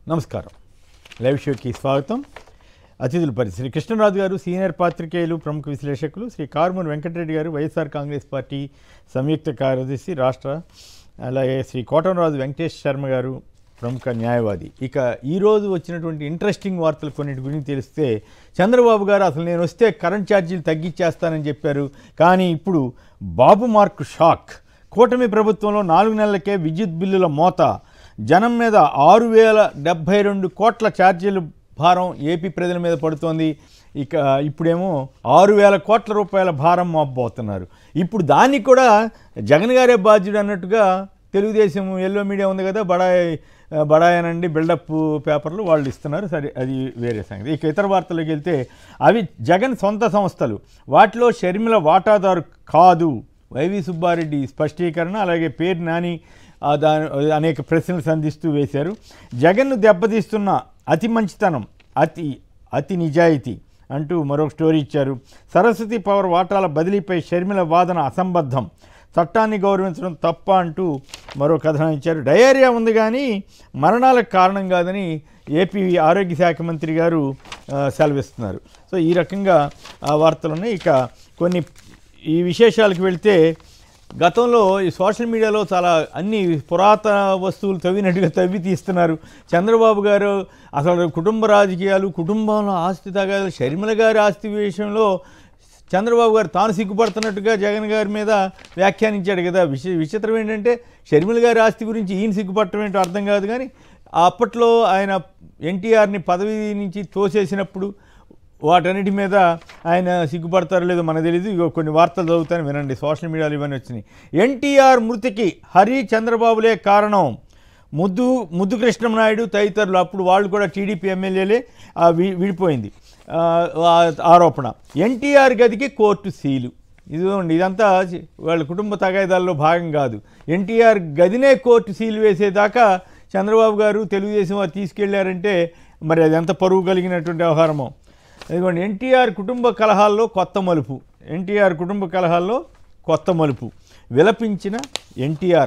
నమస్కారం లైవ్ షోకి స్వాగతం అతిథుల పరిస్థితి శ్రీ కృష్ణరాజు గారు సీనియర్ పాత్రికేయులు ప్రముఖ విశ్లేషకులు శ్రీ కారుమూరి వెంకటరెడ్డి గారు వైఎస్ఆర్ కాంగ్రెస్ పార్టీ సంయుక్త కార్యదర్శి రాష్ట్ర అలాగే శ్రీ కోటంరాజు వెంకటేష్ శర్మ గారు ప్రముఖ న్యాయవాది ఇక ఈరోజు వచ్చినటువంటి ఇంట్రెస్టింగ్ వార్తలు కొన్నిటి గురించి తెలిస్తే చంద్రబాబు గారు అసలు నేను వస్తే కరెంట్ ఛార్జీలు తగ్గించేస్తానని చెప్పారు కానీ ఇప్పుడు బాబు మార్క్ షాక్ కూటమి ప్రభుత్వంలో నాలుగు నెలలకే విద్యుత్ బిల్లుల మోత జనం మీద ఆరు వేల డెబ్భై రెండు కోట్ల ఛార్జీలు భారం ఏపీ ప్రజల మీద పడుతోంది ఇక ఇప్పుడేమో ఆరు వేల కోట్ల రూపాయల భారం మోపబోతున్నారు ఇప్పుడు దానికి కూడా జగన్ గారే బాధ్యుడు అన్నట్టుగా తెలుగుదేశం ఎల్లో మీడియా ఉంది కదా బడాయి బడాయనండి బిల్డప్ పేపర్లు వాళ్ళు ఇస్తున్నారు సరే అది వేరే సంగతి ఇక ఇతర వార్తలకు వెళ్తే అవి జగన్ సొంత సంస్థలు వాటిలో షర్మిల వాటాదారు కాదు వైవి సుబ్బారెడ్డి స్పష్టీకరణ అలాగే పేరు నాని ఆ, దాని అనేక ప్రశ్నలు సంధిస్తూ వేశారు జగన్ను దెబ్బతీస్తున్న అతి మంచితనం అతి అతి నిజాయితీ అంటూ మరొక స్టోరీ ఇచ్చారు సరస్వతి పవర్ వాటాల బదిలీపై షర్మిల వాదన అసంబద్ధం చట్టాన్ని గౌరవించడం తప్ప అంటూ మరో కథనం ఇచ్చారు డయేరియా ఉంది కానీ మరణాలకు కారణం కాదని ఏపీ ఆరోగ్య శాఖ మంత్రి గారు ఆ, సెలవిస్తున్నారు సో ఈ రకంగా ఆ వార్తలు ఉన్నాయి ఇక కొన్ని ఈ విశేషాలకు వెళ్తే గతంలో ఈ సోషల్ మీడియాలో చాలా అన్ని పురాతన వస్తువులు తవ్వినట్టుగా తవ్వి తీస్తున్నారు చంద్రబాబు గారు అసలు కుటుంబ రాజకీయాలు కుటుంబంలో ఆస్తి తగాదాలు షర్మిల గారి ఆస్తి విషయంలో చంద్రబాబు గారు తాను సిగ్గుపడుతున్నట్టుగా జగన్ గారి మీద వ్యాఖ్యానించాడు కదా విచి విచిత్రం ఏంటంటే షర్మిల గారి ఆస్తి గురించి ఈయన సిగ్గుపడటం ఏంటో అర్థం కాదు కానీ అప్పట్లో ఆయన ఎన్టీఆర్ని పదవి నుంచి తోసేసినప్పుడు వాటన్నిటి మీద ఆయన సిగ్గుపడతారో లేదో మనకు తెలియదు ఇగో కొన్ని వార్తలు చదువుతాను వినండి సోషల్ మీడియాలో ఇవన్నీ వచ్చినాయి ఎన్టీఆర్ మృతికి హరి చంద్రబాబులే కారణం ముద్దు ముద్దు కృష్ణనాయుడు తదితరులు అప్పుడు వాళ్ళు కూడా టీడీపీ ఎమ్మెల్యేలే ఆ, వి- విడిపోయింది ఆ, ఆ ఆరోపణ ఎన్టీఆర్ గదికి కోర్టు సీలు ఇదిగోండి ఇదంతా వాళ్ళ కుటుంబ తగాదాల్లో భాగం కాదు ఎన్టీఆర్ గదినే కోర్టు సీలు వేసేదాకా చంద్రబాబు గారు తెలుగుదేశం వారు తీసుకెళ్లారంటే మరి అది ఎంత పరువు కలిగినటువంటి వ్యవహారమో ఇదిగోండి ఎన్టీఆర్ కుటుంబ కలహాల్లో కొత్త మలుపు ఎన్టీఆర్ కుటుంబ కలహాల్లో కొత్త మలుపు విలపించిన ఎన్టీఆర్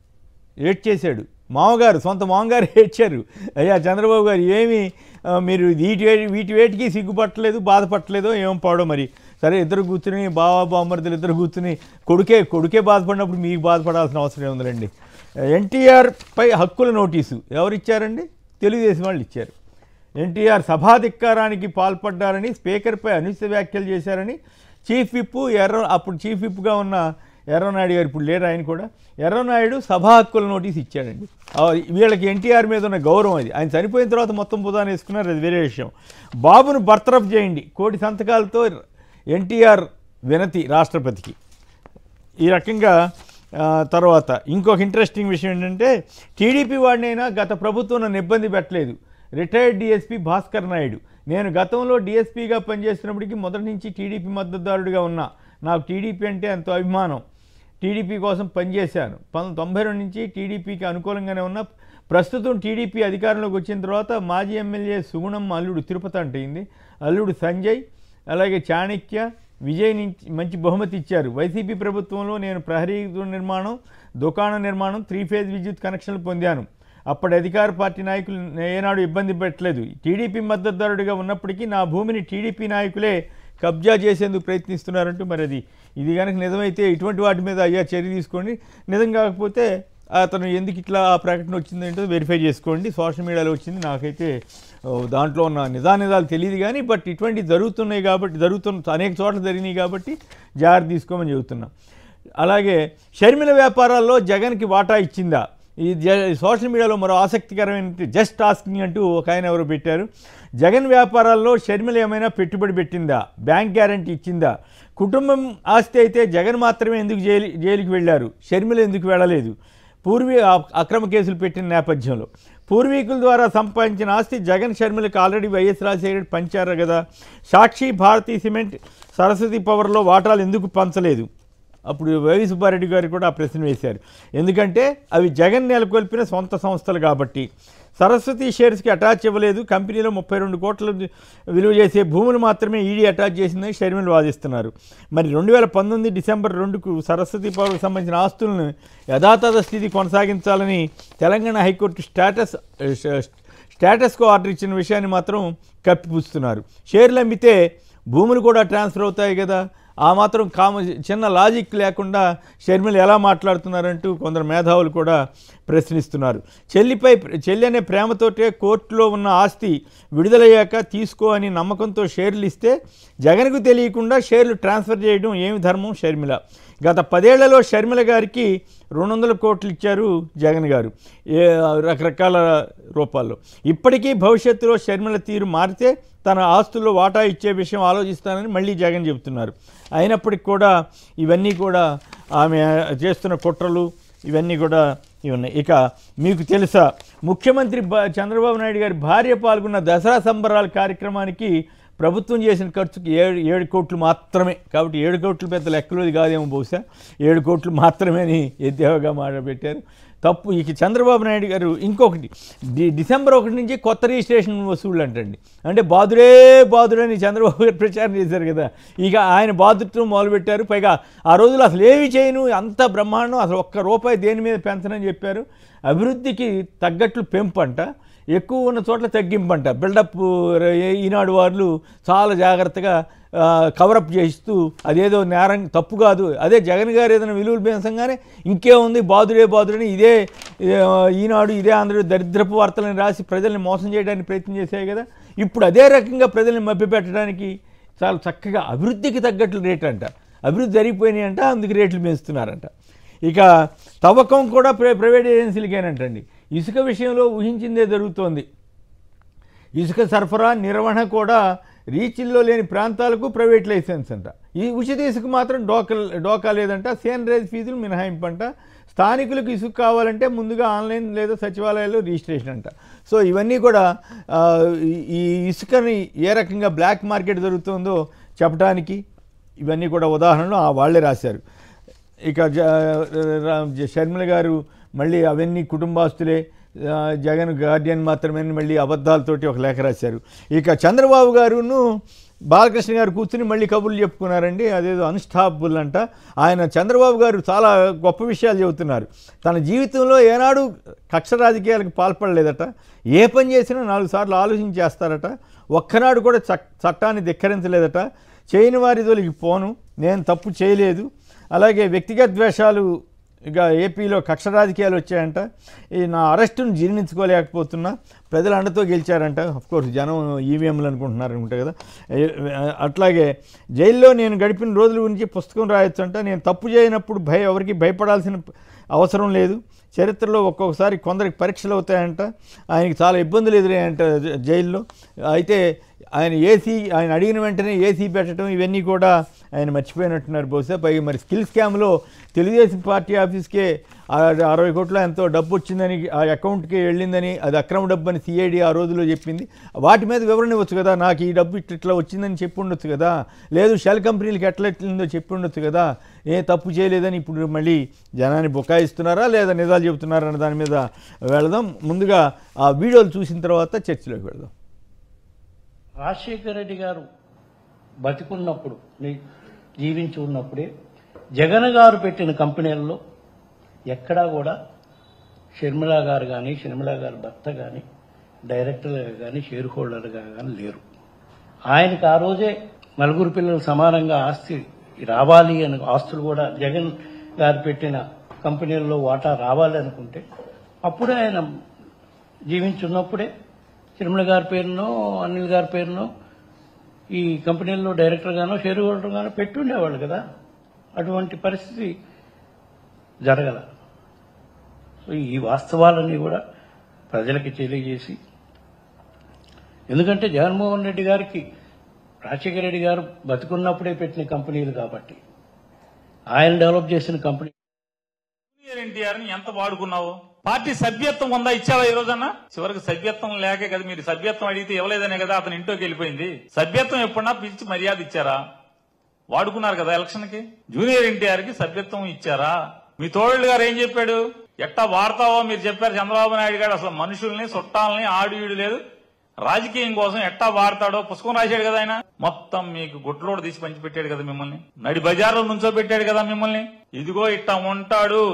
ఏడ్చేశాడు మామగారు సొంత మామగారు ఏడ్చారు అయ్యా చంద్రబాబు గారు ఏమి ఆ, మీరు వీటి వే- వీటి వేటికి సిగ్గుపట్టలేదు బాధపట్టలేదో ఏం పాడో మరి సరే ఇద్దరు కూర్చుని బావా బామ్మర్దులు ఇద్దరు కూర్చుని కొడుకే కొడుకే బాధపడినప్పుడు మీకు బాధపడాల్సిన అవసరం ఉందండి ఎన్టీఆర్ పై హక్కుల నోటీసు ఎవరు ఇచ్చారండి తెలుగుదేశం వాళ్ళు ఇచ్చారు ఎన్టీఆర్ సభాధిక్కారానికి పాల్పడ్డారని స్పీకర్పై అనుచిత వ్యాఖ్యలు చేశారని చీఫ్ విప్ ఎర్ర అప్పుడు చీఫ్ విప్గా ఉన్న ఎర్రనాయుడు గారు ఇప్పుడు లేరు ఆయన కూడా ఎర్రనాయుడు సభా హక్కుల నోటీస్ ఇచ్చాడండి ఆ, వీళ్ళకి ఎన్టీఆర్ మీద ఉన్న గౌరవం అది ఆయన చనిపోయిన తర్వాత మొత్తం బుధాన్ని వేసుకున్నారు అది వేరే విషయం బాబును బర్తరఫ్ చేయండి కోటి సంతకాలతో ఎన్టీఆర్ వినతి రాష్ట్రపతికి ఈ రకంగా ఆ, తర్వాత ఇంకొక ఇంట్రెస్టింగ్ విషయం ఏంటంటే టీడీపీ వాడినైనా గత ప్రభుత్వం నన్ను ఇబ్బంది పెట్టలేదు రిటైర్డ్ డిఎస్పీ భాస్కర్ నాయుడు నేను గతంలో డిఎస్పీగా పనిచేస్తున్నప్పటికీ మొదటి నుంచి టీడీపీ మద్దతుదారుడిగా ఉన్నా నాకు టీడీపీ అంటే ఎంతో అభిమానం టీడీపీ కోసం పనిచేశాను పంతొమ్మిది తొంభై రెండు నుంచి టీడీపీకి అనుకూలంగానే ఉన్న ప్రస్తుతం టీడీపీ అధికారంలోకి వచ్చిన తర్వాత మాజీ ఎమ్మెల్యే సుగుణమ్మ అల్లుడు తిరుపతి అంటయింది అల్లుడు సంజయ్ అలాగే చాణక్య విజయ్ నుంచి మంచి బహుమతి ఇచ్చారు వైసీపీ ప్రభుత్వంలో నేను ప్రహరీ నిర్మాణం దుకాణ నిర్మాణం త్రీ ఫేజ్ విద్యుత్ కనెక్షన్లు పొందాను అప్పటి అధికార పార్టీ నాయకులు ఏనాడు ఇబ్బంది పెట్టలేదు టీడీపీ మద్దతుదారుడిగా ఉన్నప్పటికీ నా భూమిని టీడీపీ నాయకులే కబ్జా చేసేందుకు ప్రయత్నిస్తున్నారంటూ మరి అది ఇది కనుక నిజమైతే ఇటువంటి వాటి మీద అయ్యా చర్య తీసుకోండి నిజం కాకపోతే అతను ఎందుకు ఇట్లా ఆ ప్రకటన వచ్చిందేంటో వెరిఫై చేసుకోండి సోషల్ మీడియాలో వచ్చింది నాకైతే ఓ, దాంట్లో ఉన్న నిజానిజాలు తెలియదు కానీ బట్ ఇటువంటివి జరుగుతున్నాయి కాబట్టి జరుగుతున్న అనేక చోట్ల జరిగినాయి కాబట్టి జాగ్రత్త తీసుకోమని చెబుతున్నాం అలాగే షర్మిల వ్యాపారాల్లో జగన్కి వాటా ఇచ్చిందా ఈ జ- సోషల్ మీడియాలో మరో ఆసక్తికరమైన జస్ట్ ఆస్కింగ్ అంటూ ఒక ఆయన ఎవరు పెట్టారు జగన్ వ్యాపారాల్లో షర్మిల ఏమైనా పెట్టుబడి పెట్టిందా బ్యాంక్ గ్యారంటీ ఇచ్చిందా కుటుంబం ఆస్తి అయితే జగన్ మాత్రమే ఎందుకు జైలు జైలుకి వెళ్ళారు షర్మిల ఎందుకు వెళ్ళలేదు పూర్వీ ఆ- అక్రమ కేసులు పెట్టిన నేపథ్యంలో పూర్వీకుల ద్వారా సంపాదించిన ఆస్తి జగన్ షర్మిలకు ఆల్రెడీ వైఎస్ రాజశేఖర పంచారు కదా సాక్షి భారతీ సిమెంట్ సరస్వతి పవర్లో వాటాలు ఎందుకు పంచలేదు అప్పుడు వైవి సుబ్బారెడ్డి గారు కూడా ఆ ప్రశ్న వేశారు ఎందుకంటే అవి జగన్ నెలకొల్పిన సొంత సంస్థలు కాబట్టి సరస్వతి షేర్స్కి అటాచ్ ఇవ్వలేదు కంపెనీలో ముప్పై రెండు కోట్ల విలువ చేసే భూములు మాత్రమే ఈడీ అటాచ్ చేసిందని షర్మిలు వాదిస్తున్నారు మరి రెండు వేల పంతొమ్మిది డిసెంబర్ రెండుకు సరస్వతి పవర్కి సంబంధించిన ఆస్తులను యథాతథ స్థితి కొనసాగించాలని Telangana high court status status quo order ఇచ్చిన విషయాన్ని మాత్రం కప్పిపుస్తున్నారు షేర్లు అమ్మితే భూములు కూడా ట్రాన్స్ఫర్ అవుతాయి కదా ఆ మాత్రం కామ చిన్న లాజిక్ లేకుండా షర్మిల ఎలా మాట్లాడుతున్నారంటూ కొందరు మేధావులు కూడా ప్రశ్నిస్తున్నారు చెల్లిపై చెల్లి అనే ప్రేమతోటే కోర్టులో ఉన్న ఆస్తి విడుదలయ్యాక తీసుకో అని నమ్మకంతో షేర్లు ఇస్తే జగన్కు తెలియకుండా షేర్లు ట్రాన్స్ఫర్ చేయడం ఏమి ధర్మం షర్మిల గత పదేళ్లలో షర్మిల గారికి రెండు వందల కోట్లు ఇచ్చారు జగన్ గారు ఏ రకరకాల రూపాల్లో ఇప్పటికీ భవిష్యత్తులో షర్మిల తీరు మారితే తన ఆస్తుల్లో వాటా ఇచ్చే విషయం ఆలోచిస్తానని మళ్ళీ జగన్ చెబుతున్నారు అయినప్పటికీ కూడా ఇవన్నీ కూడా ఆమె చేస్తున్న కుట్రలు ఇవన్నీ కూడా ఇవన్నీ ఇక మీకు తెలుసా ముఖ్యమంత్రి బ- చంద్రబాబు నాయుడు గారి భార్య పాల్గొన్న దసరా సంబరాల కార్యక్రమానికి ప్రభుత్వం చేసిన ఖర్చుకి ఏడు ఏడు కోట్లు మాత్రమే కాబట్టి ఏడు కోట్లు పెద్ద లెక్కలోది కాదేమో బహుశా ఏడు కోట్లు మాత్రమే అని ఎద్దేవగా మాట్లాడబెట్టారు తప్పు ఇక చంద్రబాబు నాయుడు గారు ఇంకొకటి డి డిసెంబర్ ఒకటి నుంచి కొత్త రిజిస్ట్రేషన్ వసూళ్ళు అంటండి అంటే బాదురే బాదురని చంద్రబాబు గారు ప్రచారం చేశారు కదా ఇక ఆయన బాదుత్వం మొదలుపెట్టారు పైగా ఆ రోజులు అసలు ఏమి చేయను అంత బ్రహ్మాండం అసలు ఒక్క రూపాయి దేని మీద పెంచనని చెప్పారు అభివృద్ధికి తగ్గట్లు పెంపు అంట ఎక్కువ ఉన్న చోట్ల తగ్గింపంట బిల్డప్ ఈనాడు వాళ్ళు చాలా జాగ్రత్తగా కవరప్ చేస్తూ అదేదో నేరం తప్పు కాదు అదే జగన్ గారు ఏదైనా విలువలు పెంచంగానే ఇంకేముంది బాదుడే బాదుడని ఇదే ఆ, ఈనాడు ఇదే ఆంధ్ర దరిద్రపు వార్తలను రాసి ప్రజల్ని మోసం చేయడానికి ప్రయత్నం చేశాయి కదా ఇప్పుడు అదే రకంగా ప్రజల్ని మభ్యపెట్టడానికి చాలా చక్కగా అభివృద్ధికి తగ్గట్లు రేట్ అంట అభివృద్ధి జరిగిపోయినాయి అంట అందుకు రేట్లు పెంచుతున్నారంట ఇక తవ్వకం కూడా ప్ర ప్రైవేట్ ఏజెన్సీలకేనంటండి ఇసుక విషయంలో ఊహించిందే జరుగుతోంది ఇసుక సరఫరా నిర్వహణ కూడా రీచ్ల్లో లేని ప్రాంతాలకు ప్రైవేట్ లైసెన్స్ అంట ఈ ఉచిత ఇసుక మాత్రం డోక డోకా లేదంట సేనరైజ్ ఫీజులు మినహాయింపంట స్థానికులకు ఇసుక కావాలంటే ముందుగా ఆన్లైన్ లేదా సచివాలయాల్లో రిజిస్ట్రేషన్ అంట సో ఇవన్నీ కూడా ఆ, ఈ- ఈ ఇసుకని ఏ రకంగా బ్లాక్ మార్కెట్ జరుగుతుందో చెప్పడానికి ఇవన్నీ కూడా ఉదాహరణలు ఆ వాళ్ళే రాశారు ఇక జ- రా- జ- షర్మిల గారు మళ్ళీ అవన్నీ కుటుంబాస్తులే ఆ, జగన్ గార్డియన్ మాత్రమే అని మళ్ళీ అబద్ధాలతోటి ఒక లేఖ రాశారు ఇక చంద్రబాబు గారును బాలకృష్ణ గారు కూర్చుని మళ్ళీ కబుర్లు చెప్పుకున్నారండి అదేదో అన్స్టాపబుల్ అంట ఆయన చంద్రబాబు గారు చాలా గొప్ప విషయాలు చెబుతున్నారు తన జీవితంలో ఏనాడు కక్ష రాజకీయాలకు పాల్పడలేదట ఏ పని చేసినా నాలుగు సార్లు ఆలోచించి చేస్తారట ఒక్కనాడు కూడా చట్ చట్టాన్ని ధిక్కరించలేదట చేయని వారి జోలికి పోను నేను తప్పు చేయలేదు అలాగే వ్యక్తిగత ద్వేషాలు ఇక ఏపీలో కక్ష రాజకీయాలు వచ్చాయంట ఈ నా అరెస్టును జీర్ణించుకోలేకపోతున్నా ప్రజల అండతో గెలిచారంట కోర్స్ జనం ఈవీఎంలు అనుకుంటున్నారు అనుకుంటా కదా ఏ- అట్లాగే జైల్లో నేను గడిపిన రోజుల గురించి పుస్తకం రాయొచ్చు అంట నేను తప్పు చేయనప్పుడు భయ ఎవరికి భయపడాల్సిన అవసరం లేదు చరిత్రలో ఒక్కొక్కసారి కొందరికి పరీక్షలు అవుతాయంట ఆయనకి చాలా ఇబ్బందులు ఎదురయ్యాయంట జ- జైల్లో అయితే ఆయన ఏసీ ఆయన అడిగిన వెంటనే ఏసీ పెట్టడం ఇవన్నీ కూడా ఆయన మర్చిపోయినట్టున్నారు బహుశా పైగా మరి స్కిల్ స్కామ్లో తెలుగుదేశం పార్టీ ఆఫీస్కే ఆ అరవై కోట్ల ఎంతో డబ్బు వచ్చిందని ఆ అకౌంట్కి వెళ్ళిందని అది అక్రమ డబ్బు అని సిఐడి ఆ రోజులో చెప్పింది వాటి మీద వివరణ ఇవ్వచ్చు కదా నాకు ఈ డబ్బు ఇట్లా ఇట్లా వచ్చిందని చెప్పి ఉండొచ్చు కదా లేదు షెల్ కంపెనీలకి ఎట్లా ఎట్లిందో చెప్పి ఉండొచ్చు కదా ఏ తప్పు చేయలేదని ఇప్పుడు మళ్ళీ జనాన్ని బుకాయిస్తున్నారా లేదా నిజాలు చెబుతున్నారా అనే దాని మీద వెళదాం ముందుగా ఆ వీడియోలు చూసిన తర్వాత చర్చలోకి వెళదాం రాజశేఖర రెడ్డి గారు బతికున్నప్పుడు ని- జీవించి ఉన్నప్పుడే జగన్ గారు పెట్టిన కంపెనీలలో ఎక్కడా కూడా షర్మిల గారు కానీ షర్మిల గారి భర్త కానీ డైరెక్టర్గా కానీ షేర్ హోల్డర్గా కానీ లేరు ఆయనకు ఆ రోజే నలుగురు పిల్లలు సమానంగా ఆస్తి రావాలి అని ఆస్తులు కూడా జగన్ గారు పెట్టిన కంపెనీల్లో వాటా రావాలి అనుకుంటే అప్పుడే ఆయన జీవించున్నప్పుడే తిరుమల గారి పేరునో అనిల్ గారి పేరునో ఈ కంపెనీల్లో డైరెక్టర్ గానో షేర్ హోల్డర్ గానో పెట్టుండేవాళ్ళు కదా అటువంటి పరిస్థితి జరగల సో ఈ వాస్తవాలన్నీ కూడా ప్రజలకి తెలియజేసి ఎందుకంటే జగన్మోహన్ రెడ్డి గారికి రాజశేఖర రెడ్డి గారు బతుకున్నప్పుడే పెట్టిన కంపెనీలు కాబట్టి ఆయన డెవలప్ చేసిన కంపెనీ జూనియర్ ఎన్టీఆర్ ని ఎంత వాడుకున్నావు పార్టీ సభ్యత్వం ఉందా ఇచ్చావా ఈ రోజన్నా చివరికి సభ్యత్వం లేకే కదా మీరు సభ్యత్వం అడిగితే ఇవ్వలేదనే కదా అతను ఇంట్లోకి వెళ్ళిపోయింది సభ్యత్వం ఎప్పుడన్నా పిలిచి మర్యాద ఇచ్చారా వాడుకున్నారు కదా ఎలక్షన్ కి జూనియర్ ఎన్టీఆర్ కి సభ్యత్వం ఇచ్చారా మీ తోళ్ళు గారు ఏం చెప్పాడు ఎట్టా వాడతావో మీరు చెప్పారు చంద్రబాబు నాయుడు గారు అసలు మనుషుల్ని చుట్టాలని ఆడు ఈడు లేదు రాజకీయం కోసం ఎట్టా వాడతాడో పుస్తకం రాశాడు కదా ఆయన మొత్తం మీకు గుట్లోడు తీసి పంచిపెట్టాడు కదా మిమ్మల్ని నడి బజార్లో నుంచో పెట్టాడు కదా మిమ్మల్ని ఇదిగో ఇట్టా ఉంటాడు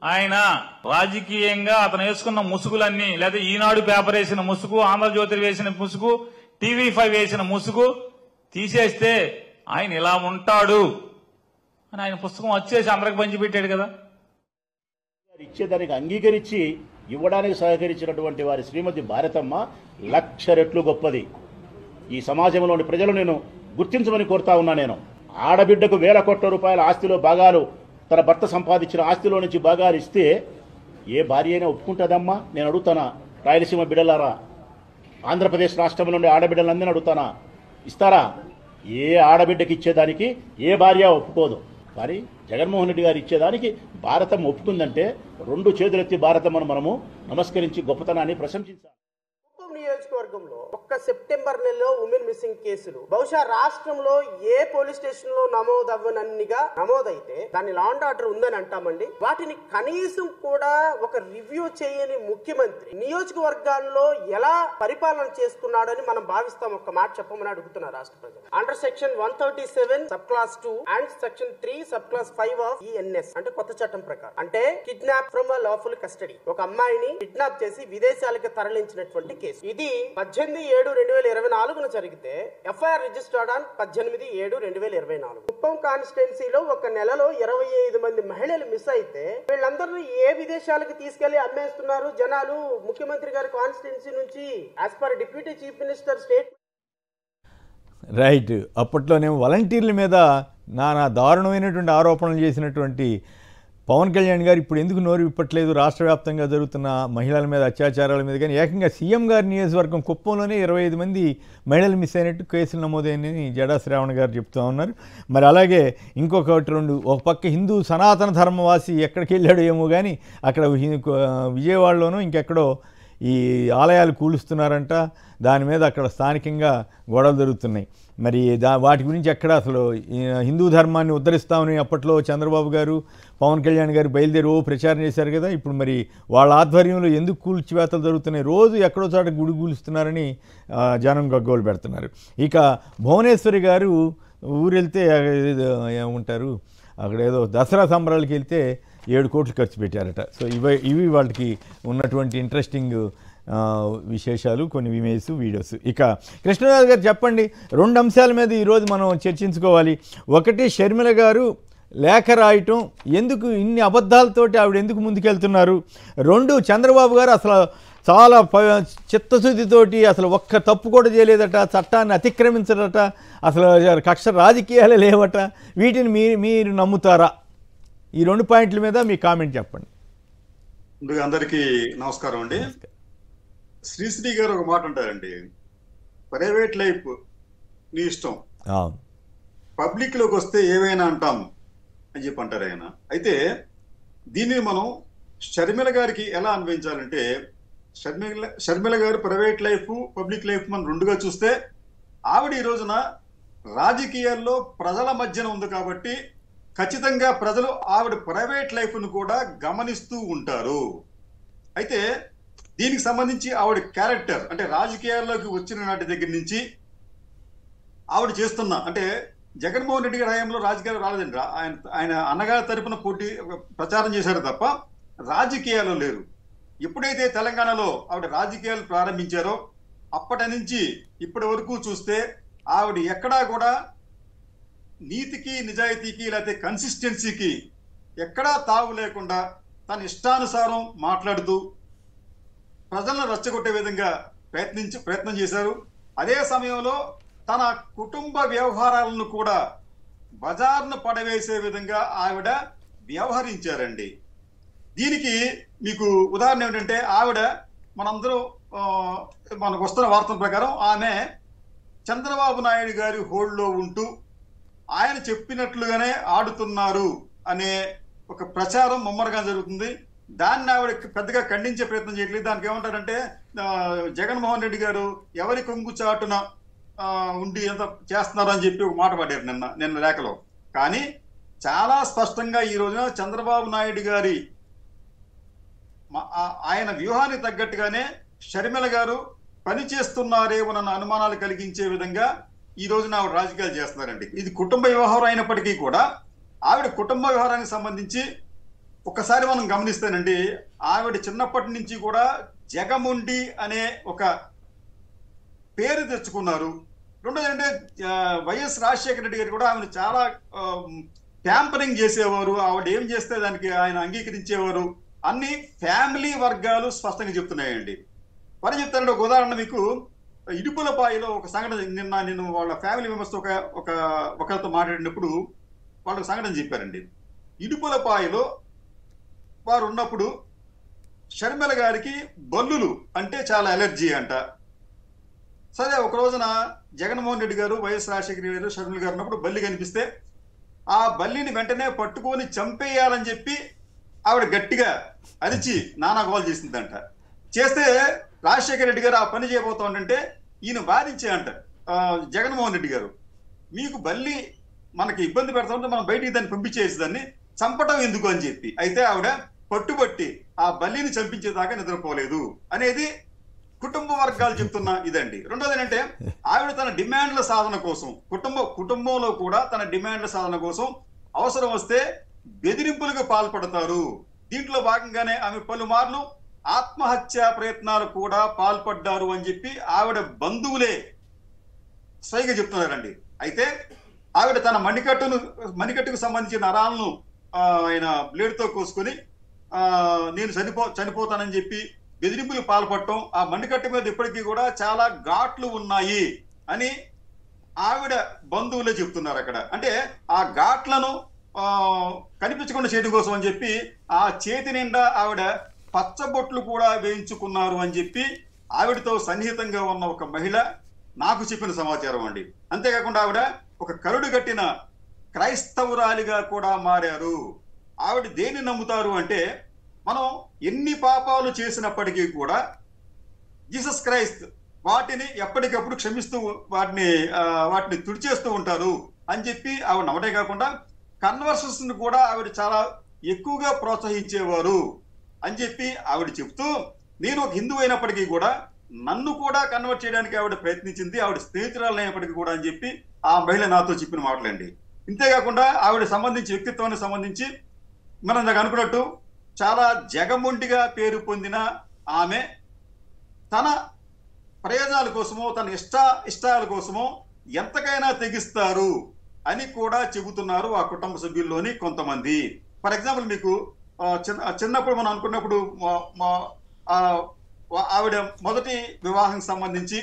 ఆయన రాజకీయంగా అతను వేసుకున్న ముసుగులన్నీ లేదా ఈనాడు పేపర్ వేసిన ముసుగు ఆంధ్రజ్యోతి వేసిన ముసుగు టీవీ ఫైవ్ వేసిన ముసుగు తీసేస్తే ఆయన ఇలా ఉంటాడు అని ఆయన పుస్తకం వచ్చేసి అందరికి పంచిపెట్టాడు కదా వారు ఇచ్చేదానికి అంగీకరించి ఇవ్వడానికి సహకరించినటువంటి వారి శ్రీమతి భారతమ్మ లక్ష రెట్లు గొప్పది ఈ సమాజంలోని ప్రజలు నేను గుర్తించమని కోరుతా ఉన్నా నేను ఆడబిడ్డకు వేల కోట్ల రూపాయల ఆస్తిలో భాగాలు తన భర్త సంపాదించిన ఆస్తిలో నుంచి భాగాలు ఇస్తే ఏ భార్య అయినా ఒప్పుకుంటుందమ్మా నేను అడుగుతానా రాయలసీమ బిడ్డలారా ఆంధ్రప్రదేశ్ రాష్ట్రం నుండి ఆడబిడ్డలందరినీ అడుగుతానా ఇస్తారా ఏ ఆడబిడ్డకి ఇచ్చేదానికి ఏ భార్య ఒప్పుకోదు కానీ జగన్మోహన్ రెడ్డి గారు ఇచ్చేదానికి భారతం ఒప్పుకుందంటే రెండు చేతులెత్తి భారతమ్మను మనము నమస్కరించి గొప్పతనాన్ని ప్రశంసించాలి కుప్పం నియోజకవర్గంలో ఒక్క సెప్టెంబర్ నెలలో ఉమెన్ మిస్సింగ్ కేసులు బహుశా రాష్ట్రంలో ఏ పోలీస్ స్టేషన్ లో నమోదవ్వనన్నిగా నమోదైతే దాని లా అండ్ ఆర్డర్ ఉందని అంటామండి వాటిని కనీసం కూడా ఒక రివ్యూ చేయని ముఖ్యమంత్రి నియోజకవర్గాల్లో ఎలా పరిపాలన చేస్తున్నాడని మనం భావిస్తాం ఒక్క మాట చెప్పమని అడుగుతున్నారు రాష్ట్ర ప్రజలు under section one thirty seven sub clause two and section three sub clause five of ENS అంటే కొత్త చట్టం ప్రకారం అంటే కిడ్నాప్ ఫ్రమ్ లాఫుల్ కస్టడీ ఒక అమ్మాయిని కిడ్నాప్ చేసి విదేశాలకు తరలించినటువంటి కేసు ఇది పద్దెనిమిది ఏడు రెండు వేల ఇరవై నాలుగున జరిగితే ఎఫ్ఐఆర్ రిజిస్టర్డ్ ఆన్ పద్దెనిమిది ఏడు రెండు వేల ఇరవై నాలుగు కుప్పం కాన్స్టిట్యున్సీలో ఒక నెలలో ఇరవై ఐదు మంది మహిళలు మిస్ అయితే వీళ్ళందరినీ ఏ విదేశాలకు తీసుకెళ్లి అమ్మేస్తున్నారు జనాలు ముఖ్యమంత్రి గారి కాన్స్టిట్యున్సీ నుంచి as per deputy chief minister state right అప్పట్లోనేమో వాలంటీర్ల మీద నానా దారుణమైనటువంటి ఆరోపణలు చేసినటువంటి పవన్ కళ్యాణ్ గారు ఇప్పుడు ఎందుకు నోరు విప్పట్లేదు రాష్ట్ర వ్యాప్తంగా జరుగుతున్న మహిళల మీద అత్యాచారాల మీద కానీ ఏకంగా సీఎం గారి నియోజకవర్గం కుప్పంలోనే ఇరవై ఐదు మంది మహిళలు మిస్ అయినట్టు కేసులు నమోదైనని జడా శ్రావణ్ గారు చెప్తూ ఉన్నారు మరి అలాగే ఇంకొకటి రెండు ఒక పక్క హిందూ సనాతన ధర్మవాసి ఎక్కడికి వెళ్ళాడో ఏమో కానీ అక్కడ హి- విజయవాడలోనూ ఇంకెక్కడో ఈ ఆలయాలు కూలుస్తున్నారంట దాని మీద అక్కడ స్థానికంగా గొడవలు జరుగుతున్నాయి మరి దా వాటి గురించి ఎక్కడ అసలు ఈ హిందూ ధర్మాన్ని ఉద్ధరిస్తామని అప్పట్లో చంద్రబాబు గారు పవన్ కళ్యాణ్ గారు బయలుదేరి ఓ ప్రచారం చేశారు కదా ఇప్పుడు మరి వాళ్ళ ఆధ్వర్యంలో ఎందుకు కూల్చివేతలు జరుగుతున్నాయి రోజు ఎక్కడో చోట గుడి కూలుస్తున్నారని ఆ, జనం గగ్గోలు పెడుతున్నారు ఇక భువనేశ్వరి గారు ఊరెళ్తే ఏదో ఏమంటారు అక్కడ ఏదో దసరా సంబరాలకు వెళ్తే ఏడు కోట్లు ఖర్చు పెట్టారట సో ఇవి ఇవి వాళ్ళకి ఉన్నటువంటి ఇంట్రెస్టింగ్ ఆ, విశేషాలు కొన్ని ఇమేజ్ వీడియోస్ ఇక కృష్ణరాజు గారు చెప్పండి రెండు అంశాల మీద ఈరోజు మనం చర్చించుకోవాలి ఒకటి షర్మిల గారు లేఖ రాయటం ఎందుకు ఇన్ని అబద్ధాలతోటి ఆవిడ ఎందుకు ముందుకెళ్తున్నారు రెండు చంద్రబాబు గారు అసలు చాలా ప చిత్తశుద్ధితోటి అసలు ఒక్క తప్పు కూడా చేయలేదట చట్టాన్ని అతిక్రమించడట అసలు కక్ష రాజకీయాలే లేవట వీటిని మీరు మీరు నమ్ముతారా ఈ రెండు పాయింట్ల మీద మీ కామెంట్ చెప్పండి ముందుగా అందరికీ నమస్కారం అండి శ్రీశ్రీ గారు ఒక మాట అంటారండి ప్రైవేట్ లైఫ్ నీ ఇష్టం అవును పబ్లిక్ లోకి వస్తే ఏవైనా అంటాం అని చెప్పి అంటారు ఆయన అయితే దీన్ని మనం షర్మిల గారికి ఎలా అన్వయించాలంటే షర్మిల షర్మిల గారు ప్రైవేట్ లైఫ్ పబ్లిక్ లైఫ్ మనం రెండుగా చూస్తే ఆవిడ ఈ రోజున రాజకీయాల్లో ప్రజల మధ్యన ఉంది కాబట్టి ఖచ్చితంగా ప్రజలు ఆవిడ ప్రైవేట్ లైఫ్ను కూడా గమనిస్తూ ఉంటారు అయితే దీనికి సంబంధించి ఆవిడ క్యారెక్టర్ అంటే రాజకీయాల్లోకి వచ్చిన నాటి దగ్గర నుంచి ఆవిడ చేస్తున్న అంటే జగన్మోహన్ రెడ్డి గారి హయాంలో రాజకీయాలు రాలేదండి రా- ఆయన ఆయన అన్నగారి తరపున పోటీ ప్రచారం చేశారు తప్ప రాజకీయాలు లేరు ఎప్పుడైతే తెలంగాణలో ఆవిడ రాజకీయాలు ప్రారంభించారో అప్పటి నుంచి ఇప్పటి వరకు చూస్తే ఆవిడ ఎక్కడా కూడా నీతికి నిజాయితీకి లేకపోతే కన్సిస్టెన్సీకి ఎక్కడా తావు లేకుండా తన ఇష్టానుసారం మాట్లాడుతూ ప్రజలను రెచ్చగొట్టే విధంగా ప్రయత్నించి ప్రయత్నం చేశారు అదే సమయంలో తన కుటుంబ వ్యవహారాలను కూడా బజార్ను పడవేసే విధంగా ఆవిడ వ్యవహరించారండి దీనికి మీకు ఉదాహరణ ఏమిటంటే ఆవిడ మనందరూ ఆ, మనకు వస్తున్న వార్తల ప్రకారం ఆమె చంద్రబాబు నాయుడు గారి హోల్డ్లో ఉంటూ ఆయన చెప్పినట్లుగానే ఆడుతున్నారు అనే ఒక ప్రచారం ముమ్మరగా జరుగుతుంది దాన్ని ఆవిడ పెద్దగా ఖండించే ప్రయత్నం చేయట్లేదు దానికి ఏమంటారంటే ఆ, జగన్మోహన్ రెడ్డి గారు ఎవరి కొంగు చాటున ఆ, ఉండి ఎంత చేస్తున్నారు అని చెప్పి ఒక మాట పడ్డారు నిన్న నిన్న లేఖలో కానీ చాలా స్పష్టంగా ఈ రోజున చంద్రబాబు నాయుడు గారి మ- ఆ- ఆయన వ్యూహానికి తగ్గట్టుగానే షర్మిల గారు పని చేస్తున్నారేమోనన్న అనుమానాలు కలిగించే విధంగా ఈ రోజున ఆవిడ రాజకీయాలు చేస్తున్నారండి ఇది కుటుంబ వ్యవహారం అయినప్పటికీ కూడా ఆవిడ కుటుంబ వ్యవహారానికి సంబంధించి ఒకసారి మనం గమనిస్తేనండి ఆవిడ చిన్నప్పటి నుంచి కూడా జగముండి అనే ఒక పేరు తెచ్చుకున్నారు రెండోది అంటే ఆ, వైఎస్ రాజశేఖర రెడ్డి గారు కూడా ఆమెను చాలా ప్యాంపరింగ్ చేసేవారు ఆవిడ ఏం చేస్తే దానికి ఆయన అంగీకరించేవారు అన్ని ఫ్యామిలీ వర్గాలు స్పష్టంగా చెప్తున్నాయండి మరి చెప్తానంటే ఒక ఉదాహరణ మీకు ఇడుపులపాయలో ఒక సంఘటన నిన్న నేను వాళ్ళ ఫ్యామిలీ మెంబర్స్తో ఒక ఒక ఒకరితో మాట్లాడినప్పుడు వాళ్ళకి సంఘటన చెప్పారండి ఇడుపులపాయలో వారు ఉన్నప్పుడు షర్మిల గారికి బల్లులు అంటే చాలా ఎలర్జీ అంట సరే ఒక రోజున జగన్మోహన్ రెడ్డి గారు వైఎస్ రాజశేఖర రెడ్డి గారు షర్మిల గారు ఉన్నప్పుడు బల్లి కనిపిస్తే ఆ బల్లిని వెంటనే పట్టుకొని చంపేయాలని చెప్పి ఆవిడ గట్టిగా అరిచి నానా గోల్ చేసిందంట చేస్తే రాజశేఖర రెడ్డి గారు ఆ పని చేయబోతా ఉంటే ఈయన వాదించే అంట ఆ, జగన్మోహన్ రెడ్డి గారు మీకు బల్లి మనకి ఇబ్బంది పెడతా ఉంటే మనం బయటికి దాన్ని పంపించేసి దాన్ని చంపటం ఎందుకు అని చెప్పి అయితే ఆవిడ పట్టుబట్టి ఆ బల్లిని చంపించేదాకా నిద్రపోలేదు అనేది కుటుంబ వర్గాలు చెప్తున్న ఇదండి రెండోది ఏంటంటే ఆవిడ తన డిమాండ్ల సాధన కోసం కుటుంబ కుటుంబంలో కూడా తన డిమాండ్ల సాధన కోసం అవసరం వస్తే బెదిరింపులకు పాల్పడతారు దీంట్లో భాగంగానే ఆమె పలుమార్లు ఆత్మహత్య ప్రయత్నాలు కూడా పాల్పడ్డారు అని చెప్పి ఆవిడ బంధువులే స్వయంగా చెప్తున్నారండి అయితే ఆవిడ తన మణికట్టును మణికట్టుకు సంబంధించిన నరాలను ఆ, ఆయన బ్లేడ్తో కోసుకొని ఆ, నేను చనిపో చనిపోతానని చెప్పి బెదిరింపులు పాల్పడటం ఆ మణికట్టు మీద ఇప్పటికీ కూడా చాలా ఘాట్లు ఉన్నాయి అని ఆవిడ బంధువులే చెప్తున్నారు అక్కడ అంటే ఆ ఘాట్లను ఆ, కనిపించకుండా చేయడం కోసం అని చెప్పి ఆ చేతి నిండా ఆవిడ పచ్చబొట్లు కూడా వేయించుకున్నారు అని చెప్పి ఆవిడతో సన్నిహితంగా ఉన్న ఒక మహిళ నాకు చెప్పిన సమాచారం అండి అంతేకాకుండా ఆవిడ ఒక కరుడు కట్టిన క్రైస్తవురాలిగా కూడా మారారు ఆవిడ దేన్ని నమ్ముతారు అంటే మనం ఎన్ని పాపాలు చేసినప్పటికీ కూడా జీసస్ క్రైస్త్ వాటిని ఎప్పటికప్పుడు క్షమిస్తూ వాటిని ఆ, వాటిని తుడిచేస్తూ ఉంటారు అని చెప్పి ఆవిడ నమ్మటే కాకుండా కన్వర్సన్స్ కూడా ఆవిడ చాలా ఎక్కువగా ప్రోత్సహించేవారు అని చెప్పి ఆవిడ చెప్తూ నేను ఒక హిందూ అయినప్పటికీ కూడా నన్ను కూడా కన్వర్ట్ చేయడానికి ఆవిడ ప్రయత్నించింది ఆవిడ స్నేహితురాలు అయినప్పటికీ కూడా అని చెప్పి ఆ మహిళ నాతో చెప్పిన మాటలండి ఇంతేకాకుండా ఆవిడ సంబంధించి వ్యక్తిత్వానికి సంబంధించి మనం ఇందాక అనుకున్నట్టు చాలా జగముండిగా పేరు పొందిన ఆమె తన ప్రయోజనాల కోసమో తన ఇష్ట ఇష్టాల కోసమో ఎంతకైనా తెగిస్తారు అని కూడా చెబుతున్నారు ఆ కుటుంబ సభ్యుల్లోని కొంతమంది ఫర్ ఎగ్జాంపుల్ మీకు ఆ, చిన్న చిన్నప్పుడు మనం అనుకున్నప్పుడు మా- మా- ఆ, వా- ఆవిడ మొదటి వివాహం సంబంధించి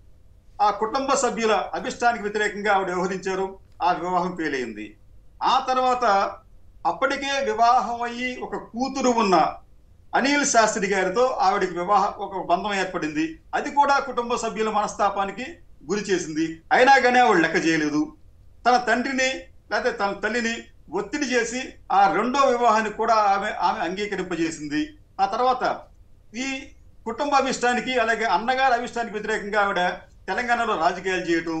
ఆ కుటుంబ సభ్యుల అభిష్టానికి వ్యతిరేకంగా ఆవిడ వ్యవహరించారు ఆ వివాహం ఫెయిల్ ఆ తర్వాత అప్పటికే వివాహం అయ్యి ఒక కూతురు ఉన్న అనిల్ శాస్త్రి గారితో ఆవిడకి వివాహ ఒక బంధం ఏర్పడింది అది కూడా కుటుంబ సభ్యుల మనస్తాపానికి గురి చేసింది అయినా కానీ ఆవిడ లెక్క చేయలేదు తన తండ్రిని లేకపోతే తన తల్లిని ఒత్తిడి చేసి ఆ రెండో వివాహానికి కూడా ఆమె ఆమె అంగీకరింపజేసింది ఆ తర్వాత ఈ కుటుంబ అభిష్టానికి అలాగే అన్నగారి అభిష్టానికి వ్యతిరేకంగా ఆవిడ తెలంగాణలో రాజకీయాలు చేయటం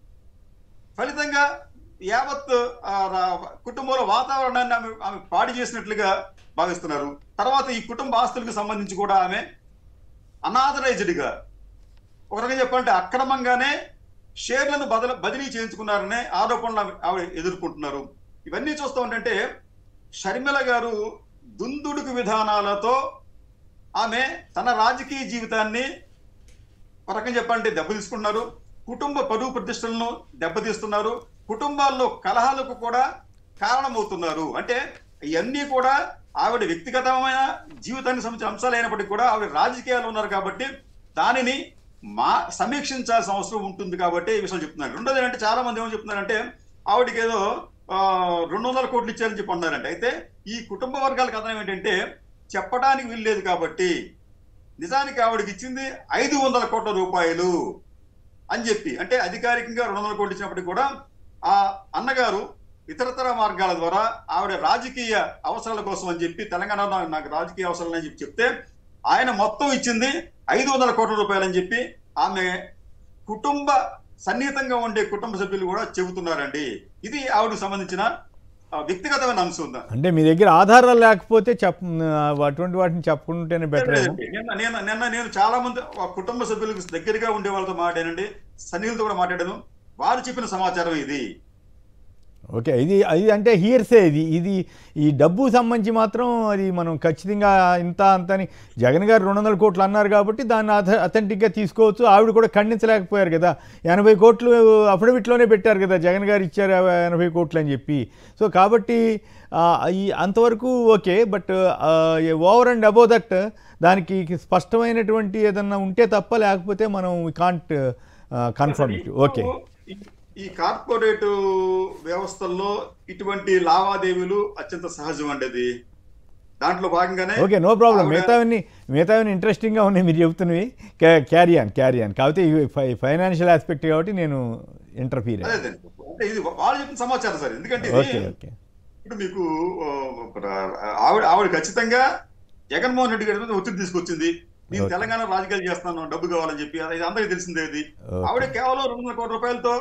ఫలితంగా యావత్ ఆ, రా- కుటుంబంలో వాతావరణాన్ని ఆమె ఆమె పాడు చేసినట్లుగా భావిస్తున్నారు తర్వాత ఈ కుటుంబ ఆస్తులకు సంబంధించి కూడా ఆమె అనాథరైజ్డ్గా ఒక రకంగా చెప్పాలంటే అక్రమంగానే షేర్లను బదల బదిలీ చేయించుకున్నారనే ఆరోపణలు ఆమె- ఆవిడ ఎదుర్కొంటున్నారు ఇవన్నీ చూస్తూ ఉంటే షర్మిల గారు దుందుడుకు విధానాలతో ఆమె తన రాజకీయ జీవితాన్ని ఒక రకంగా చెప్పాలంటే దెబ్బతీసుకుంటున్నారు కుటుంబ పరువు ప్రతిష్టలను దెబ్బతీస్తున్నారు కుటుంబాల్లో కలహాలకు కూడా కారణమవుతున్నారు అంటే ఇవన్నీ కూడా ఆవిడ వ్యక్తిగతమైన జీవితానికి సంబంధించిన అంశాలు అయినప్పటికీ కూడా ఆవిడ రాజకీయాలు ఉన్నారు కాబట్టి దానిని మా సమీక్షించాల్సిన అవసరం ఉంటుంది కాబట్టి ఈ విషయాలు చెప్తున్నారు రెండోది ఏంటంటే చాలా మంది ఏమో చెప్తున్నారంటే ఆవిడకి ఏదో ఆ, రెండు వందల కోట్లు ఇచ్చారని చెప్పి అన్నారంటే అయితే ఈ కుటుంబ వర్గాల కథనం ఏంటంటే చెప్పడానికి వీల్లేదు కాబట్టి నిజానికి ఆవిడకి ఇచ్చింది ఐదు వందల కోట్ల రూపాయలు అని చెప్పి అంటే అధికారికంగా రెండు వందల కోట్లు ఇచ్చినప్పటికీ కూడా ఆ అన్నగారు ఇతరతర మార్గాల ద్వారా ఆవిడ రాజకీయ అవసరాల కోసం అని చెప్పి తెలంగాణలో నాకు- నాకు రాజకీయ అవసరాలు అని చెప్పి చెప్తే ఆయన మొత్తం ఇచ్చింది ఐదు వందల కోట్ల రూపాయలు అని చెప్పి ఆమె కుటుంబ సన్నిహితంగా ఉండే కుటుంబ సభ్యులు కూడా చెబుతున్నారండి ఇది ఆవిడకు సంబంధించిన ఆ, వ్యక్తిగతమైన అంశం ఉందా అంటే మీ దగ్గర ఆధారాలు లేకపోతే చెప్ అటువంటి వాటిని చెప్పుకుంటేనే బెటర్ ఏమో లేదండి. నిన్న నేను నిన్న నేను చాలా మంది ఆ కుటుంబ సభ్యులకు దగ్గరగా ఉండే వాళ్ళతో మాట్లాడానండి సన్నిహితులతో కూడా మాట్లాడాను వారు చెప్పిన సమాచారం ఇది ఓకే ఇది ఇది అంటే హియర్సే ఇది ఇది ఈ డబ్బు సంబంధించి మాత్రం అది మనం ఖచ్చితంగా ఇంత అంత అని జగన్ గారు రెండు వందల కోట్లు అన్నారు కాబట్టి దాన్ని అథ అథెంటిక్గా తీసుకోవచ్చు ఆవిడ కూడా ఖండించలేకపోయారు కదా ఎనభై కోట్లు అఫిడవిట్లోనే పెట్టారు కదా జగన్ గారు ఇచ్చారు ఆ ఎనభై కోట్లు అని చెప్పి సో కాబట్టి ఆ, ఈ అంతవరకు okay but over and above that దానికి స్పష్టమైనటువంటి ఏదన్నా ఉంటే తప్ప లేకపోతే మనం కాంట్ కన్ఫర్మ్ ఇట్ ఓకే ఈ- ఈ కార్పొరేట్ వ్యవస్థల్లో ఇటువంటి లావాదేవీలు అత్యంత సహజం అండి అది దాంట్లో భాగంగానే ఓకే నో ప్రాబ్లం ఆవిడ- మిగతావన్నీ మిగతావన్నీ ఇంట్రెస్టింగ్గా ఉన్నాయి మీరు చెప్తున్నవి క్యారీ ఆన్ క్యారీ ఆన్ కాకపోతే ఇవి ఫై ఫైనాన్షియల్ ఆస్పెక్ట్ కాబట్టి నేను ఇంటర్ఫీర్ అదే అదే. అంటే ఇది వాళ్ళు చెప్పిన సమాచారం సార్ ఎందుకంటే ఓకే ఇది ఓకే ఇప్పుడు మీకు ఆ, ఆవిడ ఆవిడ ఖచ్చితంగా జగన్మోహన్ రెడ్డి గారి మీద ఒత్తిడి తీసుకొచ్చింది నేను Okay. తెలంగాణ రాజకీయాలు చేస్తున్నాను డబ్బు కావాలని చెప్పి అది అందరికీ తెలిసిందే ఇది Okay. ఆవిడ కేవలం రెండు వందల కోట్ల రూపాయలతో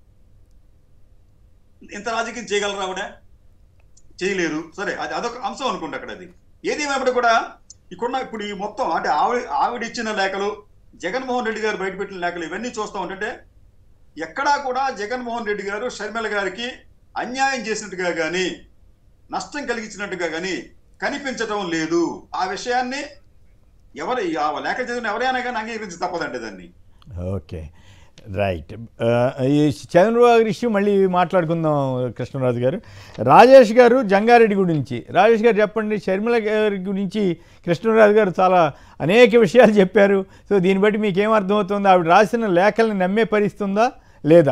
ఇంత రాజకీయం చేయగలరు ఆవిడ చేయలేరు సరే అది అదొక అంశం అనుకోండి అక్కడ అది ఏది ఏమైనప్పుడు కూడా ఇక్కడున్న ఇప్పుడు ఈ మొత్తం అంటే ఆవిడ ఆవిడ ఇచ్చిన లేఖలు జగన్మోహన్ రెడ్డి గారు బయటపెట్టిన లేఖలు ఇవన్నీ చూస్తా ఉంటుంటే ఎక్కడా కూడా జగన్మోహన్ రెడ్డి గారు షర్మిల గారికి అన్యాయం చేసినట్టుగా కానీ నష్టం కలిగించినట్టుగా కానీ కనిపించటం లేదు ఆ విషయాన్ని ఎవరు ఆ లేఖ చదివిన ఎవరైనా కానీ అంగీకరించి తప్పదండి దాన్ని ఓకే రైట్ ఈ చంద్రబాబు గారి ఇష్యూ మళ్ళీ మాట్లాడుకుందాం కృష్ణరాజు గారు రాజేష్ గారు జంగారెడ్డి గురించి రాజేష్ గారు చెప్పండి షర్మిల గారి గురించి కృష్ణరాజు గారు చాలా అనేక విషయాలు చెప్పారు సో దీన్ని బట్టి మీకు ఏం అర్థమవుతుందో ఆవిడ రాసిన లేఖల్ని నమ్మే పరిస్తుందా లేదా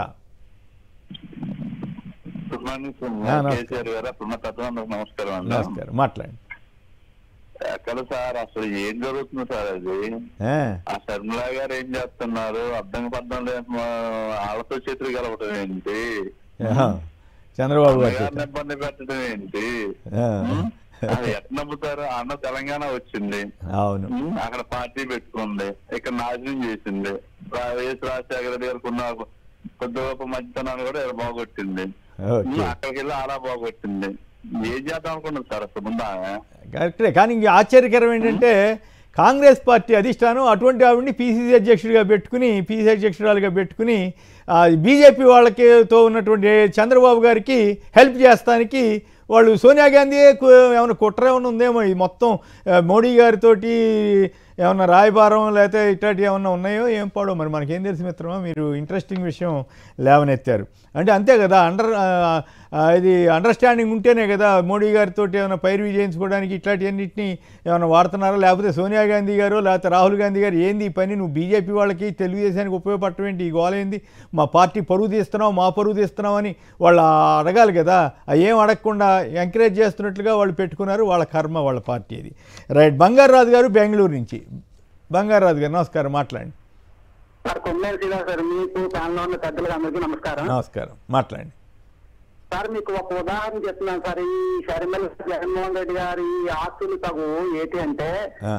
గుడ్ మార్నింగ్ ఆ, నమస్కారం. కేసీఆర్ గారు అప్పుడున్న పెద్దలందరూ నమస్కారం అండి నమస్కారం మాట్లాడండి ఎక్కడ సార్ అసలు ఏం జరుగుతుంది సార్ అది ఆ, ఆ శర్మిల గారు ఏం చేస్తున్నారు అర్థం పర్థం లేదు వాళ్ళతో చేతులు కలపడం ఏంటి ఆహా. చంద్రబాబు గారు అన్నగారిని చెప్పారు. ఇబ్బంది పెట్టడం ఏంటి ఆ, ఉం? అది ఎట్లా నమ్ముతారు అన్న తెలంగాణ వచ్చింది అవును ఉం? అక్కడ పార్టీ పెట్టుకుంది ఇక్కడ నాశనం చేసింది రా- వైఎస్ రాజశేఖర రెడ్డి గారికి ఉన్న కొద్ది గొప్ప మంచితనాన్ని కూడా ఇక్కడ బాగొట్టింది ఓకే ఉం? అక్కడికి వెళ్ళి అలా బాగొట్టింది ఏం చేద్దాం అనుకున్నది సార్ అసలు ముందు ఆమె? కరెక్టే కానీ ఇంక ఆశ్చర్యకరం ఏంటంటే కాంగ్రెస్ పార్టీ అధిష్టానం అటువంటి ఆవిడని పీసీసీ అధ్యక్షుడిగా పెట్టుకుని పీసీసీ అధ్యక్షురాలుగా పెట్టుకుని ఆ, బీజేపీ వాళ్ళకితో ఉన్నటువంటి చంద్రబాబు గారికి హెల్ప్ చేస్తానికి వాళ్ళు సోనియా గాంధీ ఏమైనా కుట్ర ఏమైనా ఉందేమో ఈ మొత్తం ఆ, మోడీ గారితోటి ఏమన్నా రాయబారం లేకపోతే ఇట్లాంటివి ఏమన్నా ఉన్నాయో ఏం పాడో మరి మనకేం తెలుసు మిత్రమా మీరు ఇంట్రెస్టింగ్ విషయం లేవనెత్తారు అంటే అంతే కదా అండర్ ఆ, ఆ, ఇది అండర్స్టాండింగ్ ఉంటేనే కదా మోడీ గారితో ఏమైనా పైరువి చేయించుకోవడానికి ఇట్లాంటివన్నింటినీ ఏమైనా వాడుతున్నారా లేకపోతే సోనియా గాంధీ గారు లేకపోతే రాహుల్ గాంధీ గారు ఏంది ఈ పని నువ్వు బీజేపీ వాళ్ళకి తెలుగుదేశానికి ఉపయోగపడటం ఏంటి ఈ గోల ఏంది మా పార్టీ పరువు తీస్తున్నావు మా పరువు తీస్తున్నావు అని వాళ్ళు అడగాలి కదా ఆ ఏం అడగకుండా ఎంకరేజ్ చేస్తున్నట్లుగా వాళ్ళు పెట్టుకున్నారు వాళ్ళ కర్మ వాళ్ళ పార్టీ అది రైట్ బంగారాజు గారు బెంగళూరు నుంచి బంగారాజు గారు నమస్కారం మాట్లాడండి సార్ కొమ్మేరు శ్రీధర్ సార్ మీకు ప్యానల్ ఉన్న పెద్దలకు అందరికీ నమస్కారం నమస్కారం మాట్లాడండి సార్ మీకు ఒక ఉదాహరణ చెప్తున్నాను సార్ ఈ షర్మిల జగన్మోహన్ రెడ్డి గారి ఈ ఆస్తులు తగు ఏంటి అంటే ఆ,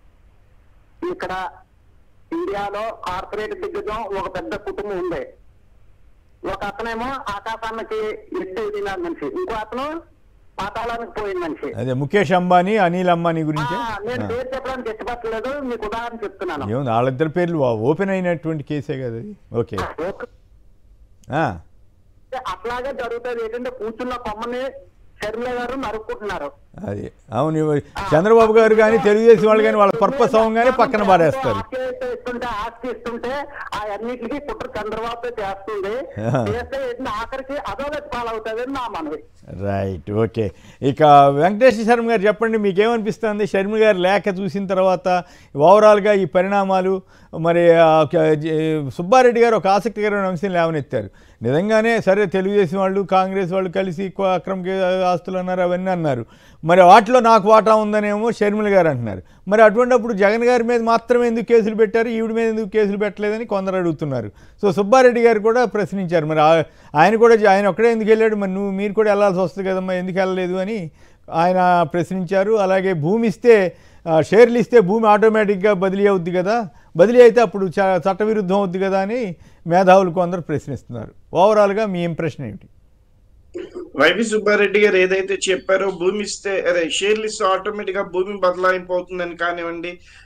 ఇక్కడ ఇండియాలో కార్పొరేట్ దిగ్గజం ఒక పెద్ద కుటుంబం ఉంది ఒక అతనేమో ఆకాశానికి ఎట్టు ఎదిగిన మనిషి ఇంకో అతను పాతాళానికి పోయిన మనిషి అదే ముఖేష్ అంబానీ అనిల్ అంబానీ గురించి ఆ, నేను పేరు చెప్పడానికి ఇష్టపడలేదు మీకు ఉదాహరణ చెప్తున్నాను ఏముంది వాళ్ళిద్దరి పేర్లు ఓపెన్ అయినటువంటి కేసే కదా అది ఓకే ఒక- ఆ, అట్లాగే జరుగుతుంది ఏంటంటే కూర్చున్న కొమ్మని షర్మిల గారు నరుక్కుంటున్నారు అది అవును ఇవ- చంద్రబాబు గారు కానీ తెలుగుదేశం వాళ్ళు కానీ వాళ్ళ పర్పస్ అవ్వగానే పక్కన పారేస్తారు ఆప్యాయత ఇస్తుంటే ఆస్తి ఇస్తుంటే ఆ అన్నిటికీ కుట్ర చంద్రబాబు చేస్తుంది ఆ. చేస్తే ఏంటంటే ఆఖరికి అధోగతి పాలవుతుంది అని నా మనవి రైట్ ఓకే ఇక వెంకటేశ్వర శర్మ గారు చెప్పండి మీకు ఏమనిపిస్తుంది శర్మ గారి లేఖ చూసిన తర్వాత ఓవరాల్గా ఈ పరిణామాలు మరి ఆ, క- జ- సుబ్బారెడ్డి గారు ఒక ఆసక్తికరమైన అంశం లేవనెత్తారు నిజంగానే సరే తెలుగుదేశం వాళ్ళు కాంగ్రెస్ వాళ్ళు కలిసి ఎక్కువ అక్రమ కే- ఆస్తులు అన్నారు అవన్నీ అన్నారు మరి వాటిలో నాకు వాటా ఉందనేమో షర్మిల గారు అంటున్నారు మరి అటువంటిప్పుడు జగన్ గారి మీద మాత్రమే ఎందుకు కేసులు పెట్టారు ఈవిడ మీద ఎందుకు కేసులు పెట్టలేదని కొందరు అడుగుతున్నారు సో సుబ్బారెడ్డి గారు కూడా ప్రశ్నించారు మరి ఆ- ఆయన కూడా జ- ఆయన ఒక్కడే ఎందుకు వెళ్ళాడు మరి నువ్వు మీరు కూడా వెళ్ళాల్సి వస్తుంది కదమ్మా ఎందుకు వెళ్ళలేదు అని ఆయన ప్రశ్నించారు అలాగే భూమి ఇస్తే ఆ, షేర్లు ఇస్తే భూమి ఆటోమేటిక్గా బదిలీ అవుద్ది కదా బదిలీ అయితే అప్పుడు చ- చట్టవిరుద్ధం అవుద్ది కదా అని మేధావులు కొందరు ప్రశ్నిస్తున్నారు ఓవరాల్గా మీ ఇంప్రెషన్ ఏమిటి వైవి సుబ్బారెడ్డి గారు ఏదైతే చెప్పారో భూమి ఇస్తే అదే షేర్లు ఇస్తే ఆటోమేటిక్ గా భూమి బదలాయింపు అవుతుందని కానివ్వండి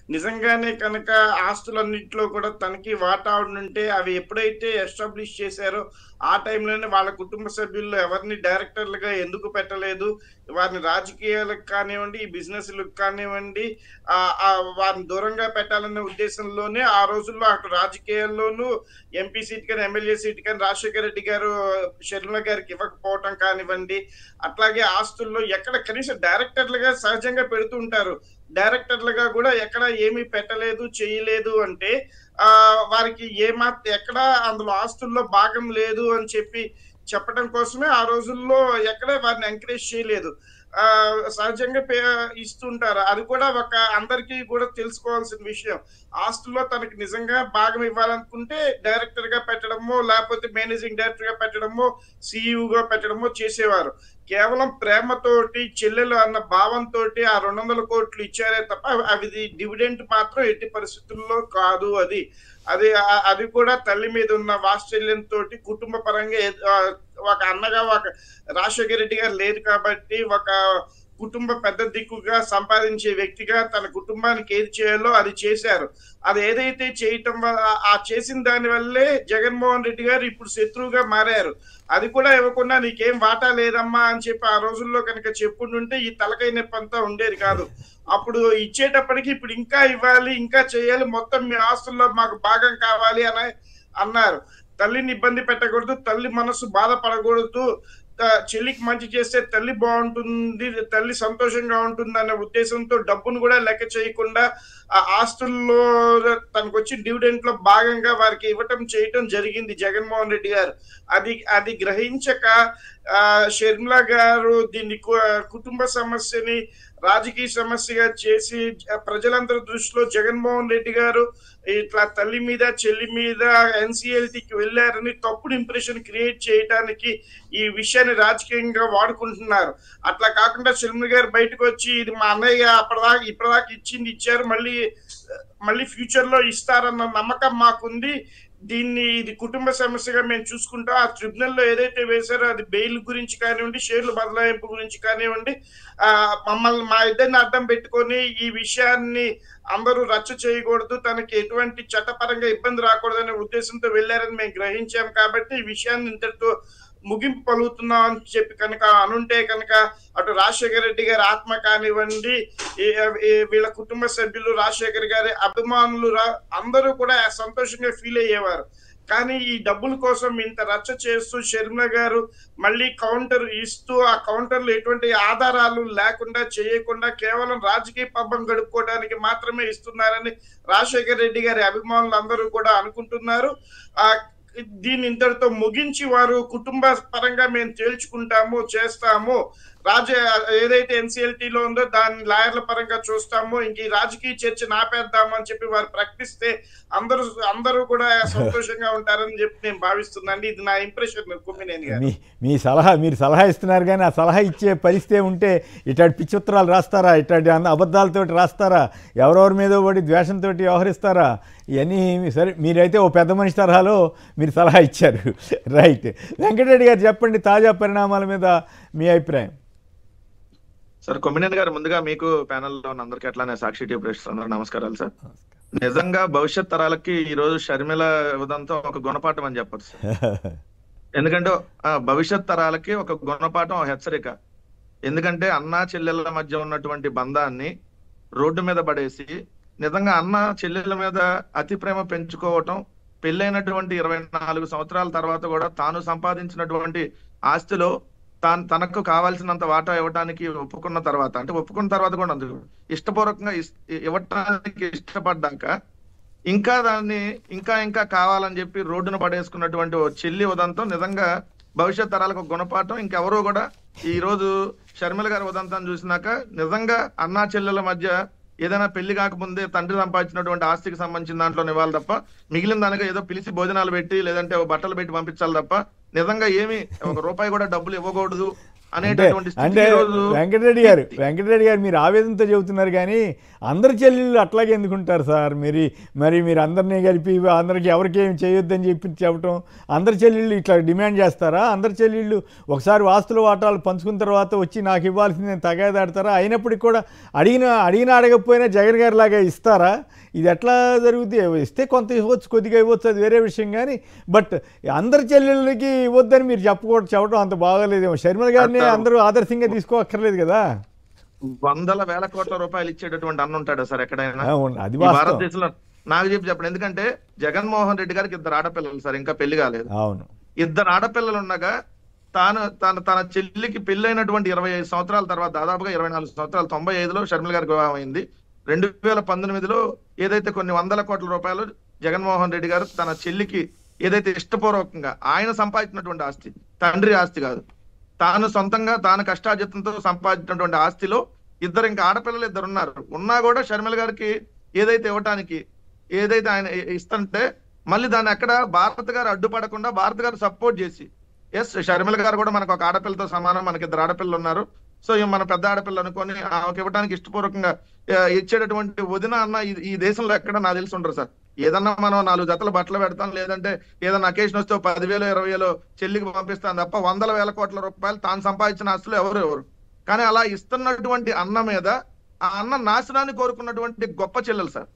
నిజంగానే కనుక ఆస్తులన్నింటిలో కూడా తనకి వాటా ఉంటే అవి ఎప్పుడైతే ఎస్టాబ్లిష్ చేశారో ఆ టైంలోనే వాళ్ళ కుటుంబ సభ్యుల్లో ఎవరిని డైరెక్టర్లుగా ఎందుకు పెట్టలేదు వారిని రాజకీయాలకు కానివ్వండి ఈ బిజినెస్లకు కానివ్వండి ఆ ఆ వారిని దూరంగా పెట్టాలనే ఉద్దేశంలోనే ఆ రోజుల్లో అటు రాజకీయాల్లోనూ ఎంపీ సీట్ కానీ ఎమ్మెల్యే సీట్ కానీ రాజశేఖర రెడ్డి గారు షర్మిల గారికి ఇవ్వకపోవటం కానివ్వండి అట్లాగే ఆస్తుల్లో ఎక్కడ కనీసం డైరెక్టర్లుగా సహజంగా పెడుతూ ఉంటారు డైరెక్టర్లుగా కూడా ఎక్కడ ఏమీ పెట్టలేదు చేయలేదు అంటే ఆ వారికి ఏమాత్రం ఎక్కడ అందులో ఆస్తుల్లో భాగం లేదు అని చెప్పి చెప్పడం కోసమే ఆ రోజుల్లో ఎక్కడ వారిని ఎంకరేజ్ చేయలేదు ఆ సహజంగా పే ఇస్తుంటారు అది కూడా ఒక అందరికీ కూడా తెలుసుకోవాల్సిన విషయం ఆస్తుల్లో తనకి నిజంగా భాగం ఇవ్వాలనుకుంటే డైరెక్టర్ గా పెట్టడమో లేకపోతే మేనేజింగ్ డైరెక్టర్ గా పెట్టడమో గా పెట్టడమో చేసేవారు కేవలం ప్రేమతోటి చెల్లెలు అన్న భావంతో ఆ రెండు వందల కోట్లు ఇచ్చారే తప్ప అవి డివిడెంట్ మాత్రం ఎట్టి పరిస్థితుల్లో కాదు అది అది ఆ- అది కూడా తల్లి మీద ఉన్న వాత్సల్యంతో కుటుంబ పరంగా ఏ- ఆ, ఒక అన్నగా ఒక రాజశేఖర రెడ్డి గారు లేదు కాబట్టి ఒక కుటుంబ పెద్ద దిక్కుగా సంపాదించే వ్యక్తిగా తన కుటుంబానికి ఏది చేయాలో అది చేశారు అది ఏదైతే చేయటం వల్ల ఆ చేసిన దాని వల్లే జగన్మోహన్ రెడ్డి గారు ఇప్పుడు శత్రువుగా మారారు అది కూడా ఇవ్వకుండా నీకేం వాటా లేదమ్మా అని చెప్పి ఆ రోజుల్లో కనుక చెప్పుంటుంటే ఈ తలకాయ నొప్పి అంతా ఉండేది కాదు అప్పుడు ఇచ్చేటప్పటికి ఇప్పుడు ఇంకా ఇవ్వాలి ఇంకా చేయాలి మొత్తం మీ ఆస్తుల్లో మాకు భాగం కావాలి అని అన్నారు తల్లిని ఇబ్బంది పెట్టకూడదు తల్లి మనసు బాధపడకూడదు త- చెల్లికి మంచి చేస్తే తల్లి బాగుంటుంది తల్లి సంతోషంగా ఉంటుంది అనే ఉద్దేశంతో డబ్బును కూడా లెక్క చేయకుండా ఆ ఆస్తుల్లో తనకు వచ్చి డివిడెంట్ లో భాగంగా వారికి ఇవ్వటం చేయటం జరిగింది జగన్మోహన్ రెడ్డి గారు అది అది గ్రహించక ఆ షర్మిల గారు దీన్ని కు- కుటుంబ సమస్యని రాజకీయ సమస్యగా చేసి జ- ప్రజలందరి దృష్టిలో జగన్మోహన్ రెడ్డి గారు ఇట్లా తల్లి మీద చెల్లి మీద ఎన్సిఎల్టీకి వెళ్ళారని తప్పుడు ఇంప్రెషన్ క్రియేట్ చేయడానికి ఈ విషయాన్ని రాజకీయంగా వాడుకుంటున్నారు అట్లా కాకుండా షర్మిల గారు బయటకు వచ్చి ఇది మా అన్నయ్య అప్పటిదాకా ఇప్పటిదాకా ఇచ్చింది ఇచ్చారు మళ్ళీ మళ్ళీ ఫ్యూచర్ లో ఇస్తారన్న నమ్మకం మాకుంది దీన్ని ఇది కుటుంబ సమస్యగా మేము చూసుకుంటాం ఆ ట్రిబ్యునల్ లో ఏదైతే వేశారో అది బెయిల్ గురించి కానివ్వండి షేర్లు బదలాయింపు గురించి కానివ్వండి ఆ మమ్మల్ని మా ఇద్దరిని అడ్డం పెట్టుకొని ఈ విషయాన్ని అందరూ రచ్చ చేయకూడదు తనకి ఎటువంటి చట్టపరంగా ఇబ్బంది రాకూడదనే ఉద్దేశంతో వెళ్ళారని మేము గ్రహించాం కాబట్టి ఈ విషయాన్ని ఇంతటితో ముగింపు పలుకుతున్నాం అని చెప్పి కనుక అనుంటే కనుక అటు రాజశేఖర రెడ్డి గారి ఆత్మ కానివ్వండి ఈ- ఈ వీళ్ళ కుటుంబ సభ్యులు రాజశేఖర్ గారి అభిమానులు రా- అందరూ కూడా సంతోషంగా ఫీల్ అయ్యేవారు కానీ ఈ డబ్బుల కోసం ఇంత రచ్చ చేస్తూ షర్మిల గారు మళ్ళీ కౌంటర్ ఇస్తూ ఆ కౌంటర్ లో ఎటువంటి ఆధారాలు లేకుండా చేయకుండా కేవలం రాజకీయ పబ్బం గడుపుకోవడానికి మాత్రమే ఇస్తున్నారని రాజశేఖర్ రెడ్డి గారి అభిమానులు అందరూ కూడా అనుకుంటున్నారు ఆ దీన్ని ఇంతటితో ముగించి వారు కుటుంబ పరంగా మేము తేల్చుకుంటాము చేస్తాము రాజ ఏదైతే ఎన్సిఎల్టీ లో ఉందో దాన్ని లాయర్ల పరంగా చూస్తాము ఇంక ఈ రాజకీయ చర్చ నాపేద్దాము అని చెప్పి వారు ప్రకటిస్తే అందరూ అందరూ కూడా సంతోషంగా ఉంటారని చెప్పి నేను భావిస్తున్నాను ఇది నా ఇంప్రెషన్ కుమ్మినేని గారు మీ మీ సలహా మీరు సలహా ఇస్తున్నారు కానీ ఆ సలహా ఇచ్చే పరిస్థితి ఉంటే ఇట్లాంటి పిచ్చి ఉత్తరాలు రాస్తారా ఇట్లాంటి అన్న అబద్ధాలతోటి రాస్తారా ఎవరెవరి మీద పడి ద్వేషంతో వ్యవహరిస్తారా ఇవన్నీ సరే మీరైతే ఓ పెద్ద మనిషి తరహాలో మీరు సలహా ఇచ్చారు రైట్ వెంకటరెడ్డి గారు చెప్పండి తాజా పరిణామాల మీద మీ అభిప్రాయం సార్ కొమ్మినేని గారు ముందుగా మీకు ప్యానెల్లో ఉన్న అందరికీ అట్లానే సాక్షి టీవీ ప్రేక్షకులందరూ నమస్కారాలు సార్ నిజంగా భవిష్యత్ తరాలకి ఈ రోజు షర్మిల ఉదంతం ఒక గుణపాఠం అని చెప్పొచ్చు సార్ ఎందుకంటే ఆ, భవిష్యత్ తరాలకి ఒక గుణపాఠం ఒక హెచ్చరిక ఎందుకంటే అన్నా చెల్లెళ్ళ మధ్య ఉన్నటువంటి బంధాన్ని రోడ్డు మీద పడేసి నిజంగా అన్న చెల్లెళ్ళ మీద అతి ప్రేమ పెంచుకోవటం పెళ్ళైనటువంటి ఇరవై నాలుగు సంవత్సరాల తర్వాత కూడా తాను సంపాదించినటువంటి ఆస్తిలో తాను తనకు కావాల్సినంత వాటా ఇవ్వడానికి ఒప్పుకున్న తర్వాత అంటే ఒప్పుకున్న తర్వాత కూడా అందుకు ఇష్టపూర్వకంగా ఇస్- ఇవ్వటానికి ఇష్టపడ్డాక ఇంకా దాన్ని ఇంకా ఇంకా కావాలని చెప్పి రోడ్డున పడేసుకున్నటువంటి ఓ చెల్లి ఉదంతం నిజంగా భవిష్యత్ తరాలకు ఒక గుణపాఠం ఇంకెవరూ కూడా ఈ రోజు షర్మిల గారి ఉదంతం చూసినాక నిజంగా అన్నా చెల్లెల మధ్య ఏదైనా పెళ్లి కాకముందే తండ్రి సంపాదించినటువంటి ఆస్తికి సంబంధించిన దాంట్లో ఇవ్వాలి తప్ప మిగిలిన దానికి ఏదో పిలిచి భోజనాలు పెట్టి లేదంటే ఓ బట్టలు పెట్టి పంపించాలి తప్ప నిజంగా ఏమి ఒక రూపాయి కూడా డబ్బులు ఇవ్వకూడదు అంటే అనేటటువంటి స్థితికి అంటే ఈరోజు వెంకటరెడ్డి గారు వెంకటరెడ్డి గారు మీరు ఆవేదనతో చెబుతున్నారు కానీ అందరి చెల్లెళ్ళు అట్లాగే ఎందుకుంటారు సార్ మరి మరి మీరు అందరినీ కలిపి అందరికి ఎవరికి ఏం చేయొద్దని చెప్పి చెప్పటం అందరి చెల్లెళ్ళు ఇట్లా డిమాండ్ చేస్తారా అందరి చెల్లెళ్ళు ఒకసారి వాస్తుల వాటాలు పంచుకున్న తర్వాత వచ్చి నాకు ఇవ్వాల్సింది తగాదాడతారా అయినప్పటికీ కూడా అడిగిన అడిగిన అడగకపోయినా జగన్ గారి లాగా ఇస్తారా ఇది ఎట్లా జరుగుతుంది ఇస్తే కొంత ఇవ్వచ్చు కొద్దిగా ఇవ్వచ్చు అది వేరే విషయం కానీ బట్ అందరి చెల్లెళ్ళకి ఇవ్వద్దని మీరు చెప్పకూడదు చెప్పడం అంత బాగాలేదేమో షర్మిల గారిని అంటారు. అందరూ ఆదర్శంగా తీసుకోక్కర్లేదు కదా వందల వేల కోట్ల రూపాయలు ఇచ్చేటటువంటి అన్న ఉంటాడా సార్ ఎక్కడైనా ఆ, ఉన్- అది ఈ వాస్తవం భారతదేశంలో నాకు చెప్పి చెప్పండి ఎందుకంటే జగన్మోహన్ రెడ్డి గారికి ఇద్దరు ఆడపిల్లలు సార్ ఇంకా పెళ్లి కాలేదు అవును ఇద్దరు ఆడపిల్లలు ఉండగా తాను తన తన చెల్లికి పెళ్ళైనటువంటి ఇరవై ఐదు సంవత్సరాల తర్వాత దాదాపుగా ఇరవై నాలుగు సంవత్సరాలు తొంభై ఐదులో షర్మిల గారికి వివాహం అయింది రెండు వేల పంతొమ్మిదిలో ఏదైతే కొన్ని వందల కోట్ల రూపాయలు జగన్మోహన్ రెడ్డి గారు తన చెల్లికి ఏదైతే ఇష్టపూర్వకంగా ఆయన సంపాదించినటువంటి ఆస్తి తండ్రి ఆస్తి కాదు తాను సొంతంగా తాను కష్టార్జితంతో సంపాదించినటువంటి ఆస్తిలో ఇద్దరు ఇంకా ఆడపిల్లలు ఇద్దరు ఉన్నారు ఉన్నా కూడా షర్మిల గారికి ఏదైతే ఇవ్వటానికి ఏదైతే ఆయన ఇ- ఇస్తుంటే మళ్ళీ దాన్ని అక్కడ భారత్ గారు అడ్డుపడకుండా భారత్ గారు సపోర్ట్ చేసి ఎస్ షర్మిల గారు కూడా మనకు ఒక ఆడపిల్లతో సమానం మనకి ఇద్దరు ఆడపిల్లలు ఉన్నారు సో ఇవి మన పెద్ద ఆడపిల్ల అనుకొని ఆమెకి ఇవ్వడానికి ఇష్టపూర్వకంగా ఆ, ఇచ్చేటటువంటి వదిన అన్న ఈ- ఈ దేశంలో ఎక్కడ నాకు తెలిసి ఉండరు సార్ ఏదన్నా మనం నాలుగు జతల బట్టలు పెడతాం లేదంటే ఏదన్నా అకేషన్ వస్తే ఓ పదివేలు ఇరవై వేలు చెల్లికి పంపిస్తాం తప్ప వందల వేల కోట్ల రూపాయలు తాను సంపాదించిన ఆస్తులు ఎవరు ఎవరు కానీ అలా ఇస్తున్నటువంటి అన్న మీద ఆ అన్న నాశనాన్ని కోరుకున్నటువంటి గొప్ప చెల్లెలు సార్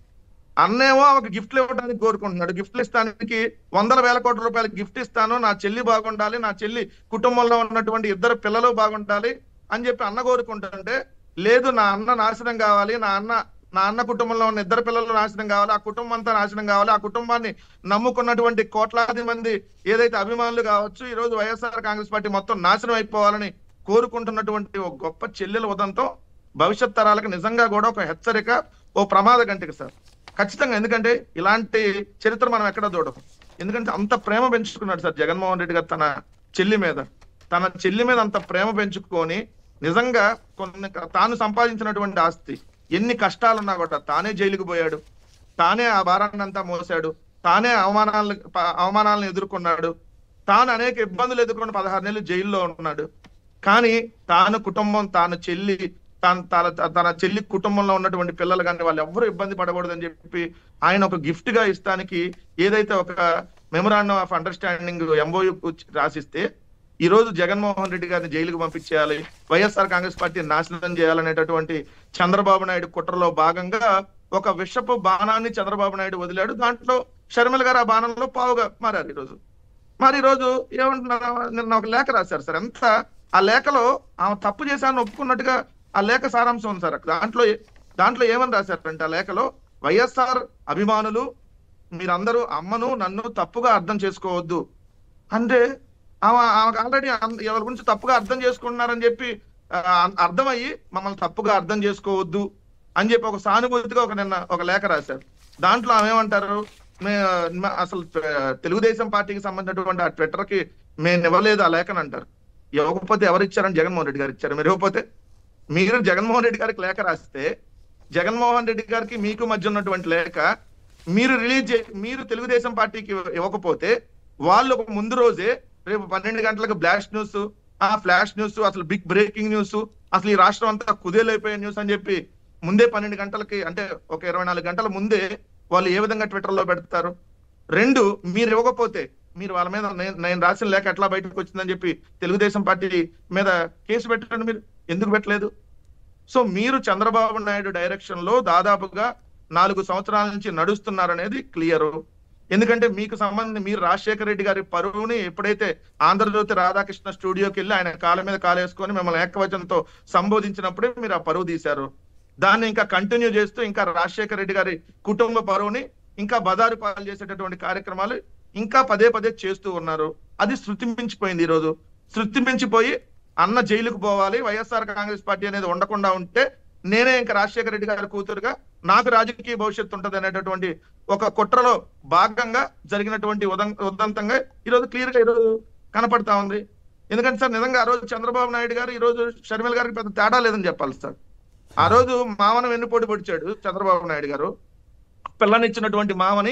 అన్నేమో ఆమెకు గిఫ్ట్లు ఇవ్వడానికి కోరుకుంటున్నాడు గిఫ్ట్లు ఇస్తానికి వందల వేల కోట్ల రూపాయలు గిఫ్ట్ ఇస్తాను నా చెల్లి బాగుండాలి నా చెల్లి కుటుంబంలో ఉన్నటువంటి ఇద్దరు పిల్లలు బాగుండాలి అని చెప్పి అన్న కోరుకుంటుంటే లేదు నా అన్న నాశనం కావాలి నా అన్న నా అన్న కుటుంబంలో ఉన్న ఇద్దరు పిల్లలు నాశనం కావాలి ఆ కుటుంబం అంతా నాశనం కావాలి ఆ కుటుంబాన్ని నమ్ముకున్నటువంటి కోట్లాది మంది ఏదైతే అభిమానులు కావచ్చు ఈ రోజు వైఎస్ఆర్ కాంగ్రెస్ పార్టీ మొత్తం నాశనం అయిపోవాలని కోరుకుంటున్నటువంటి ఒక గొప్ప చెల్లెల ఉదంతో భవిష్యత్ తరాలకు నిజంగా కూడా ఒక హెచ్చరిక ఓ ప్రమాద గంటిక సార్ ఖచ్చితంగా ఎందుకంటే ఇలాంటి చరిత్ర మనం ఎక్కడ చూడము ఎందుకంటే అంత ప్రేమ పెంచుకున్నాడు సార్ జగన్మోహన్ రెడ్డి గారు తన చెల్లి మీద తన చెల్లి మీద అంత ప్రేమ పెంచుకొని నిజంగా కొన్ని తాను సంపాదించినటువంటి ఆస్తి ఎన్ని కష్టాలున్నా కూడా తానే జైలుకు పోయాడు తానే ఆ భారాన్ని అంతా మోసాడు తానే అవమానాలను ప- అవమానాలను ఎదుర్కొన్నాడు తాను అనేక ఇబ్బందులు ఎదుర్కొని పదహారు నెలలు జైల్లో ఉన్నాడు కానీ తాను కుటుంబం తాను చెల్లి తాను తన తన చెల్లి కుటుంబంలో ఉన్నటువంటి పిల్లలు కానీ వాళ్ళు ఎవ్వరూ ఇబ్బంది పడకూడదని చెప్పి ఆయన ఒక గిఫ్ట్ గా ఇస్తానికి ఏదైతే ఒక మెమరాండం ఆఫ్ అండర్స్టాండింగ్ ఎంఓయు రాసిస్తే ఈ రోజు జగన్మోహన్ రెడ్డి గారిని జైలుకు పంపించేయాలి వైఎస్ఆర్ కాంగ్రెస్ పార్టీ నాశనం చేయాలనేటటువంటి చంద్రబాబు నాయుడు కుట్రలో భాగంగా ఒక విషపు బాణాన్ని చంద్రబాబు నాయుడు వదిలాడు దాంట్లో షర్మిల గారు ఆ బాణంలో పావుగా మారారు ఈ రోజు మరి ఈ రోజు ఏమంటున్నారు నిన్న ఒక లేఖ రాశారు సార్ ఎంత ఆ లేఖలో ఆమె తప్పు చేశాను ఒప్పుకున్నట్టుగా ఆ లేఖ సారాంశం ఉంది సార్ దాంట్లో దాంట్లో ఏమని రాశారంటే ఆ లేఖలో వైఎస్ఆర్ అభిమానులు మీరందరూ అమ్మను నన్ను తప్పుగా అర్థం చేసుకోవద్దు అంటే ఆమె ఆమెకు ఆల్రెడీ ఎవరి గురించి తప్పుగా అర్థం చేసుకుంటున్నారని చెప్పి ఆ, అర్థమయ్యి మమ్మల్ని తప్పుగా అర్థం చేసుకోవద్దు అని చెప్పి ఒక సానుభూతిగా ఒక నిన్న ఒక లేఖ రాశారు దాంట్లో ఆమె ఏమంటారు మే మ- అసలు ఆ, తెలుగుదేశం పార్టీకి సంబంధించినటువంటి ఆ ట్విట్టర్ కి మేము ఇవ్వలేదు ఆ లేఖని అంటారు ఇవ్వకపోతే ఎవరు ఇచ్చారని జగన్మోహన్ రెడ్డి గారు ఇచ్చారు మీరు ఇవ్వకపోతే మీరు జగన్మోహన్ రెడ్డి గారికి లేఖ రాస్తే జగన్మోహన్ రెడ్డి గారికి మీకు మధ్య ఉన్నటువంటి లేఖ మీరు రిలీజ్ చే మీరు తెలుగుదేశం పార్టీకి ఇవ్వకపోతే వాళ్ళు ఒక ముందు రోజే రేపు పన్నెండు గంటలకు బ్లాష్ న్యూస్ ఆ ఫ్లాష్ న్యూస్ అసలు బిగ్ బ్రేకింగ్ న్యూస్ అసలు ఈ రాష్ట్రం అంతా కుదేలైపోయే న్యూస్ అని చెప్పి ముందే పన్నెండు గంటలకి అంటే ఒక ఇరవై నాలుగు గంటల ముందే వాళ్ళు ఏ విధంగా ట్విట్టర్ లో పెడతారు రెండు మీరు ఇవ్వకపోతే మీరు వాళ్ళ మీద నేను- నేను రాసిన లేఖ ఎట్లా బయటకు వచ్చిందని చెప్పి తెలుగుదేశం పార్టీ మీద కేసు పెట్టండి మీరు ఎందుకు పెట్టలేదు సో మీరు చంద్రబాబు నాయుడు డైరెక్షన్ లో దాదాపుగా నాలుగు సంవత్సరాల నుంచి నడుస్తున్నారనేది క్లియర్ ఎందుకంటే మీకు సంబంధం మీరు రాజశేఖర రెడ్డి గారి పరువుని ఎప్పుడైతే ఆంధ్రజ్యోతి రాధాకృష్ణ స్టూడియోకి వెళ్ళి ఆయన కాళ్ళ మీద కాలేసుకొని మిమ్మల్ని ఏకవచనంతో సంబోధించినప్పుడే మీరు ఆ పరువు తీశారు దాన్ని ఇంకా కంటిన్యూ చేస్తూ ఇంకా రాజశేఖర రెడ్డి గారి కుటుంబ పరువుని ఇంకా బదారు పాలు చేసేటటువంటి కార్యక్రమాలు ఇంకా పదే పదే చేస్తూ ఉన్నారు అది శృతి మించిపోయింది ఈ రోజు శృతి మించిపోయి అన్న జైలుకు పోవాలి వైఎస్ఆర్ కాంగ్రెస్ పార్టీ అనేది ఉండకుండా ఉంటే నేనే ఇంకా రాజశేఖర రెడ్డి గారి కూతురుగా నాకు రాజకీయ భవిష్యత్తు ఉంటది అనేటటువంటి ఒక కుట్రలో భాగంగా జరిగినటువంటి ఉదం- ఉదంతంగా ఈ రోజు క్లియర్ గా ఈ రోజు కనపడతా ఉంది ఎందుకంటే సార్ నిజంగా ఆ రోజు చంద్రబాబు నాయుడు గారు ఈ రోజు షర్మిల గారికి పెద్ద తేడా లేదని చెప్పాలి సార్ ఆ రోజు మామను వెన్నుపోటు పొడిచాడు చంద్రబాబు నాయుడు గారు పిల్లనిచ్చినటువంటి మామని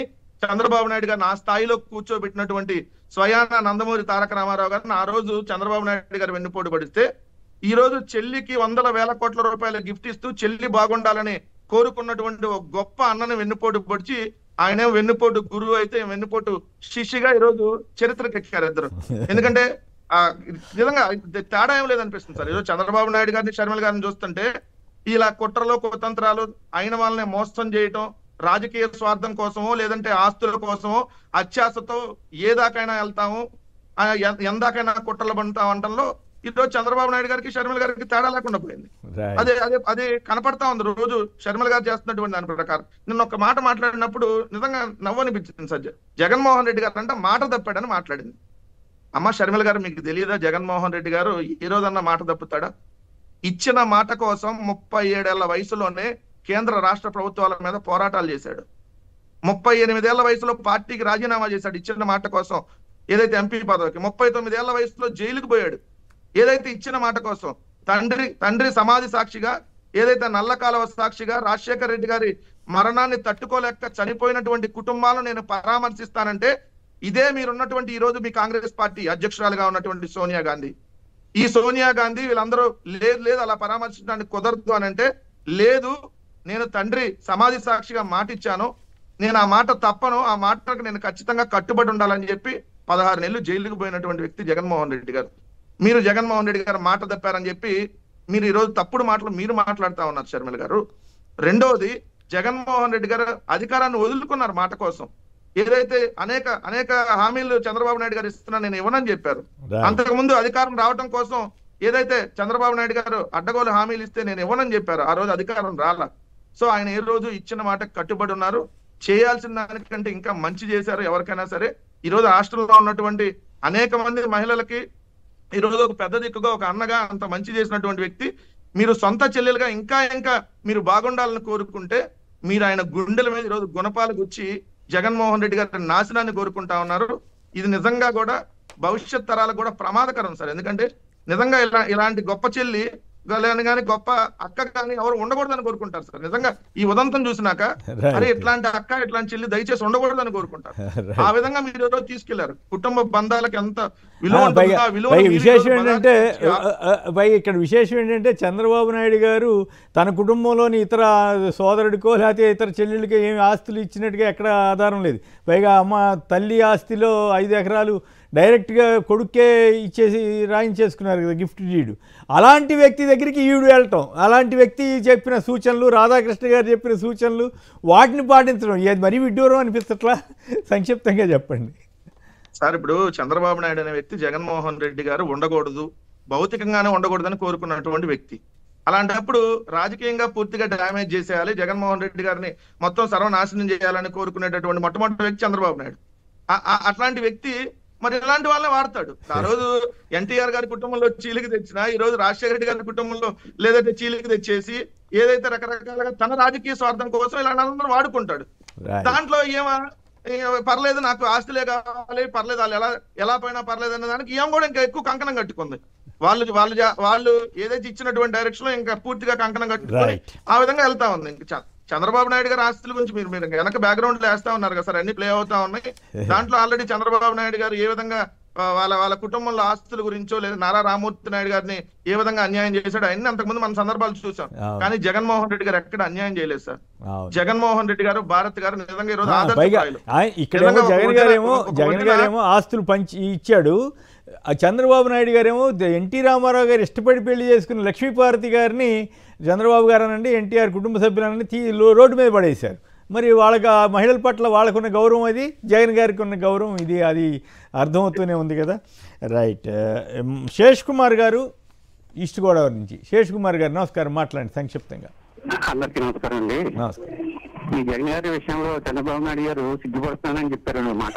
చంద్రబాబు నాయుడు గారిని ఆ స్థాయిలో కూర్చోబెట్టినటువంటి స్వయాన నందమూరి తారక రామారావు గారిని ఆ రోజు చంద్రబాబు నాయుడు గారు వెన్నుపోటు పడిస్తే ఈ రోజు చెల్లికి వందల వేల కోట్ల రూపాయల గిఫ్ట్ ఇస్తూ చెల్లి బాగుండాలని కోరుకున్నటువంటి ఒక గొప్ప అన్నని వెన్నుపోటు పొడిచి ఆయన వెన్నుపోటు గురువు అయితే వెన్నుపోటు శిష్యుగా ఈ రోజు చరిత్రకు ఎక్కారు ఇద్దరు ఎందుకంటే ఆ నిజంగా ఇది తేడా ఏం లేదనిపిస్తుంది సార్ ఈరోజు చంద్రబాబు నాయుడు గారిని షర్మిల గారిని చూస్తుంటే ఇలా కుట్రలో కుతంత్రాలు అయిన వాళ్ళని మోసం చేయటం రాజకీయ స్వార్థం కోసమో లేదంటే ఆస్తుల కోసమో అత్యాశతో ఏ దాకైనా వెళ్తాము ఆ ఎ- ఎందాకైనా కుట్రలు పండుతాం అంటంలో ఈరోజు చంద్రబాబు నాయుడు గారికి షర్మిల గారికి తేడా లేకుండా పోయింది Right. అదే అదే అదే కనపడతా ఉంది రోజు షర్మిల గారు చేస్తున్నటువంటి దాని ప్రకారం నిన్న ఒక మాట మాట్లాడినప్పుడు నిజంగా నవ్వనిపించింది సజ్జ జగన్మోహన్ రెడ్డి గారు అంటే మాట తప్పాడని మాట్లాడింది అమ్మ షర్మిల గారు మీకు తెలియదా జగన్మోహన్ రెడ్డి గారు ఈ రోజన్నా మాట తప్పుతాడా ఇచ్చిన మాట కోసం ముప్పై ఏడేళ్ల వయసులోనే కేంద్ర రాష్ట్ర ప్రభుత్వాల మీద పోరాటాలు చేశాడు ముప్పై ఎనిమిదేళ్ల వయసులో పార్టీకి రాజీనామా చేశాడు ఇచ్చిన మాట కోసం ఏదైతే ఎంపీ పదవికి ముప్పై తొమ్మిదేళ్ల వయసులో జైలుకు పోయాడు ఏదైతే ఇచ్చిన మాట కోసం తండ్రి తండ్రి సమాధి సాక్షిగా ఏదైతే నల్ల కాలువ సాక్షిగా రాజశేఖర్ రెడ్డి గారి మరణాన్ని తట్టుకోలేక చనిపోయినటువంటి కుటుంబాలను నేను పరామర్శిస్తానంటే ఇదే మీరున్నటువంటి ఈ రోజు మీ కాంగ్రెస్ పార్టీ అధ్యక్షురాలుగా ఉన్నటువంటి సోనియా గాంధీ ఈ సోనియా గాంధీ వీళ్ళందరూ లేదు లేదు అలా పరామర్శించడానికి కుదరదు అని అంటే లేదు నేను తండ్రి సమాధి సాక్షిగా మాట ఇచ్చాను నేను ఆ మాట తప్పను ఆ మాటకు నేను ఖచ్చితంగా కట్టుబడి ఉండాలని చెప్పి పదహారు నెలలు జైలుకు పోయినటువంటి వ్యక్తి జగన్మోహన్ రెడ్డి గారు మీరు జగన్మోహన్ రెడ్డి గారు మాట తప్పారని చెప్పి మీరు ఈ రోజు తప్పుడు మాటలు మీరు మాట్లాడుతా ఉన్నారు షర్మిల గారు రెండవది జగన్మోహన్ రెడ్డి గారు అధికారాన్ని వదులుకున్నారు మాట కోసం ఏదైతే అనేక అనేక హామీలు చంద్రబాబు నాయుడు గారు ఇస్తున్నా నేను ఇవ్వనని చెప్పారు Right. అంతకు ముందు అధికారం రావటం కోసం ఏదైతే చంద్రబాబు నాయుడు గారు అడ్డగోలు హామీలు ఇస్తే నేను ఇవ్వనని చెప్పారు ఆ రోజు అధికారం రాలా సో ఆయన ఏ రోజు ఇచ్చిన మాట కట్టుబడి ఉన్నారు చేయాల్సిన దానికంటే ఇంకా మంచి చేశారు ఎవరికైనా సరే ఈ రోజు హాస్టల్లో ఉన్నటువంటి అనేక మంది మహిళలకి ఈ రోజు ఒక పెద్ద దిక్కుగా ఒక అన్నగా అంత మంచి చేసినటువంటి వ్యక్తి మీరు సొంత చెల్లెలుగా ఇంకా ఇంకా మీరు బాగుండాలని కోరుకుంటే మీరు ఆయన గుండెల మీద ఈరోజు గుణపాలు గుచ్చి జగన్మోహన్ రెడ్డి గారి నాశనాన్ని కోరుకుంటా ఉన్నారు ఇది నిజంగా కూడా భవిష్యత్ తరాలకు కూడా ప్రమాదకరం సార్ ఎందుకంటే నిజంగా ఇలా ఇలాంటి గొప్ప చెల్లి కానీ కానీ గొప్ప అక్క కానీ ఎవరు ఉండకూడదని కోరుకుంటారు సార్ నిజంగా ఈ ఉదంతం చూసినాక Right. అరే ఇట్లాంటి అక్క ఇట్లాంటి చెల్లి దయచేసి ఉండకూడదని కోరుకుంటారు Right. ఆ విధంగా మీరు ఈరోజు తీసుకెళ్లారు కుటుంబ బంధాలకు ఎంత ఆ, విలువ ఉంటుందో పైగా ఆ విలువను పైగా మీరు విశేషం ఈరోజు ఏంటంటే బలాత్కరించి ఆ- ఆ, ఆ, పైగా ఇక్కడ విశేషం ఏంటంటే చంద్రబాబు నాయుడు గారు తన కుటుంబంలోని ఇతర సోదరుడికో లేకపోతే ఇతర చెల్లెళ్ళకి ఏమి ఆస్తులు ఇచ్చినట్టుగా ఎక్కడ ఆధారం లేదు పైగా అమ్మ తల్లి ఆస్తిలో ఐదు ఎకరాలు డైరెక్ట్గా కొడుక్కే ఇచ్చేసి రాయించేసుకున్నారు కదా గిఫ్ట్ డీడు అలాంటి వ్యక్తి దగ్గరికి ఈవిడు వెళ్ళటం అలాంటి వ్యక్తి చెప్పిన సూచనలు రాధాకృష్ణ గారు చెప్పిన సూచనలు వాటిని పాటించడం ఇది మరీ విడ్డూరం అనిపించట్లా సంక్షిప్తంగా చెప్పండి సార్ ఇప్పుడు చంద్రబాబు నాయుడు అనే వ్యక్తి జగన్మోహన్ రెడ్డి గారు ఉండకూడదు భౌతికంగానే ఉండకూడదని కోరుకున్నటువంటి వ్యక్తి అలాంటప్పుడు రాజకీయంగా పూర్తిగా డ్యామేజ్ చేసేయాలి జగన్మోహన్ రెడ్డి గారిని మొత్తం సర్వనాశనం చేయాలని కోరుకునేటటువంటి మొట్టమొదటి వ్యక్తి చంద్రబాబు నాయుడు ఆ- ఆ- అట్లాంటి వ్యక్తి మరి ఇలాంటి వాళ్ళనే వాడతాడు ఆ రోజు ఎన్టీఆర్ గారి కుటుంబంలో చీలికి తెచ్చిన ఈ రోజు రాజశేఖర రెడ్డి గారి కుటుంబంలో లేదంటే చీలికి తెచ్చేసి ఏదైతే రకరకాలుగా తన రాజకీయ స్వార్థం కోసం ఇలాంటి అందరూ వాడుకుంటాడు Right. దాంట్లో ఏమా ఏ, పర్లేదు నాకు ఆస్తులే కావాలి పర్లేదు వాళ్ళు ఎలా ఎలా పోయినా పర్లేదు అనే దానికి ఏం కూడా ఇంకా ఎక్కువ కంకణం కట్టుకుంది వాళ్ళు వాళ్ళు జా- వాళ్ళు ఏదైతే ఇచ్చినటువంటి డైరెక్షన్ లో ఇంకా పూర్తిగా కంకణం కట్టుకొని Right. ఆ విధంగా వెళ్తా ఉంది ఇంకా చ- చంద్రబాబు నాయుడు గారి ఆస్తుల గురించి మీరు మీరు వెనక బ్యాక్గ్రౌండ్ లో వేస్తా ఉన్నారు కదా సార్ అన్ని ప్లే అవుతా ఉన్నాయి దాంట్లో ఆల్రెడీ చంద్రబాబు నాయుడు గారు ఏ విధంగా ఆ, వాళ్ళ వాళ్ళ కుటుంబంలో ఆస్తుల గురించో లేదా నారా రామూర్తి నాయుడు గారిని ఏ విధంగా అన్యాయం చేశాడు అన్ని అంతకుముందు మన సందర్భాలు చూసాం అవును. కానీ జగన్మోహన్ రెడ్డి గారు ఎక్కడ అన్యాయం చేయలేదు సార్ అవును. జగన్మోహన్ రెడ్డి గారు భారత్ గారు నిజంగా ఈ రోజు ఆ, పైగా ఆదర్శప్రాయులు. ఆయ- ఇక్కడేమో నిజంగా ఒక జగన్ వదిన- గారేమో ఒక జగన్ వదిన- గారేమో ఆస్తులు పంచి ఇచ్చాడు ఆ చంద్రబాబు నాయుడు గారేమో ద- ఎన్టీ రామారావు గారు ఇష్టపడి పెళ్లి చేసుకున్న లక్ష్మీపార్వతి గారిని చంద్రబాబు గారు అనండి ఎన్టీఆర్ కుటుంబ సభ్యులనండి తీ లో- రోడ్డు మీద పడేశారు మరి వాళ్ళకి ఆ మహిళల పట్ల వాళ్ళకున్న గౌరవం అది జగన్ గారికి ఉన్న గౌరవం ఇది అది అర్థమవుతూనే ఉంది కదా రైట్ ఎం, శేష్ కుమార్ గారు ఈస్ట్ గోదావరి నుంచి శేష్ కుమార్ గారు నమస్కారం మాట్లాడండి సంక్షిప్తంగా అందరికీ నమస్కారం అండి నమస్కారం ఈ జగన్ గారి విషయంలో చంద్రబాబు నాయుడు గారు సిగ్గుపడుతున్నానని చెప్పారు అన్నమాట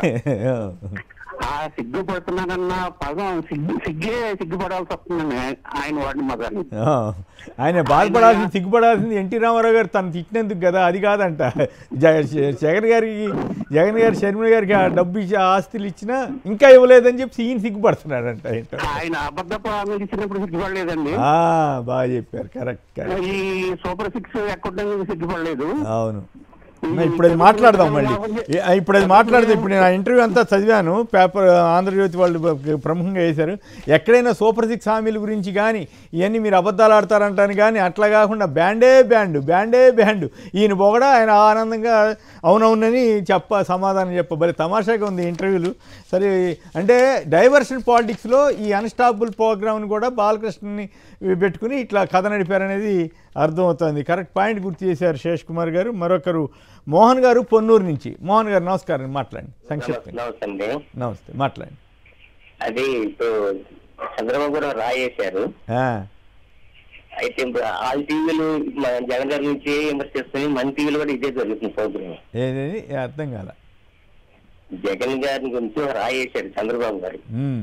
ఆ సిగ్గుపడుతున్నానన్న పదం సిగ్గు సిగ్గే సిగ్గుపడాల్సి వస్తుందని ఆయన వాడిన మగాన్ని ఆ, ఆయన బాధపడాల్సింది సిగ్గుపడాల్సింది ఎన్టీ రామారావు గారు తను తిట్టినందుకు కదా అది కాదంట జగ- జగన్ గారికి జగన్ గారి షర్మిల గారికి ఆ డబ్బు ఇచ్చి ఆ ఆస్తులు ఇచ్చినా ఇంకా ఇవ్వలేదని చెప్పి ఈయన సిగ్గుపడుతున్నాడంట ఏంటో ఆయన అబద్ధపు హామీలు ఇచ్చినప్పుడు సిగ్గుపడలేదండి ఆ, బాగా చెప్పారు కరెక్ట్ కరెక్ట్ ఈ సూపర్ సిక్స్ ఎక్కడానికి సిగ్గుపడలేదు అవును నా ఇప్పుడు అది మాట్లాడదాం మళ్ళీ ఏ- ఇప్పుడు అది మాట్లాడితే ఇప్పుడు నేను ఆ ఇంటర్వ్యూ అంతా చదివాను పేపర్ ఆంధ్రజ్యోతి వాళ్ళు బ- ప్రముఖంగా వేశారు ఎక్కడైనా సూపర్ సిక్స్ హామీల గురించి కానీ ఇవన్నీ మీరు అబద్ధాలు ఆడతారంటాను కానీ అట్లా కాకుండా బ్యాండే బ్యాండ్ బ్యాండే బ్యాండ్ ఈయన పొగడా ఆయన ఆనందంగా అవునవునని చెప్ప సమాధానం చెప్ప భలే తమాషాగా ఉంది ఇంటర్వ్యూలు సరే అంటే డైవర్షన్ పాలిటిక్స్లో ఈ అన్స్టాపుల్ ప్రోగ్రామ్ని కూడా బాలకృష్ణని పెట్టుకుని ఇట్లా కథ నడిపారనేది అర్థమవుతుంది కరెక్ట్ పాయింట్ గుర్తు చేశారు శేష్ కుమార్ గారు మరొకరు మోహన్ గారు పొన్నూరు నుంచి మోహన్ గారు నమస్కారం మాట్లాడండి సంక్షిప్తంగా నమస్తే అండి నమస్తే మాట్లాడండి అది ఇప్పుడు చంద్రబాబు గారు రాయేశారు ఆ, అయితే ఇప్పుడు ఆల్ టీవీలు మన జగన్ గారి నుంచి విమర్శిస్తున్నాయి మన టీవీలు కూడా ఇదే జరుగుతుంది ప్రోగ్రామ్ ఏదేది అర్థం కాల జగన్ గారి గురించి రాయేశారు చంద్రబాబు గారు ఉమ్,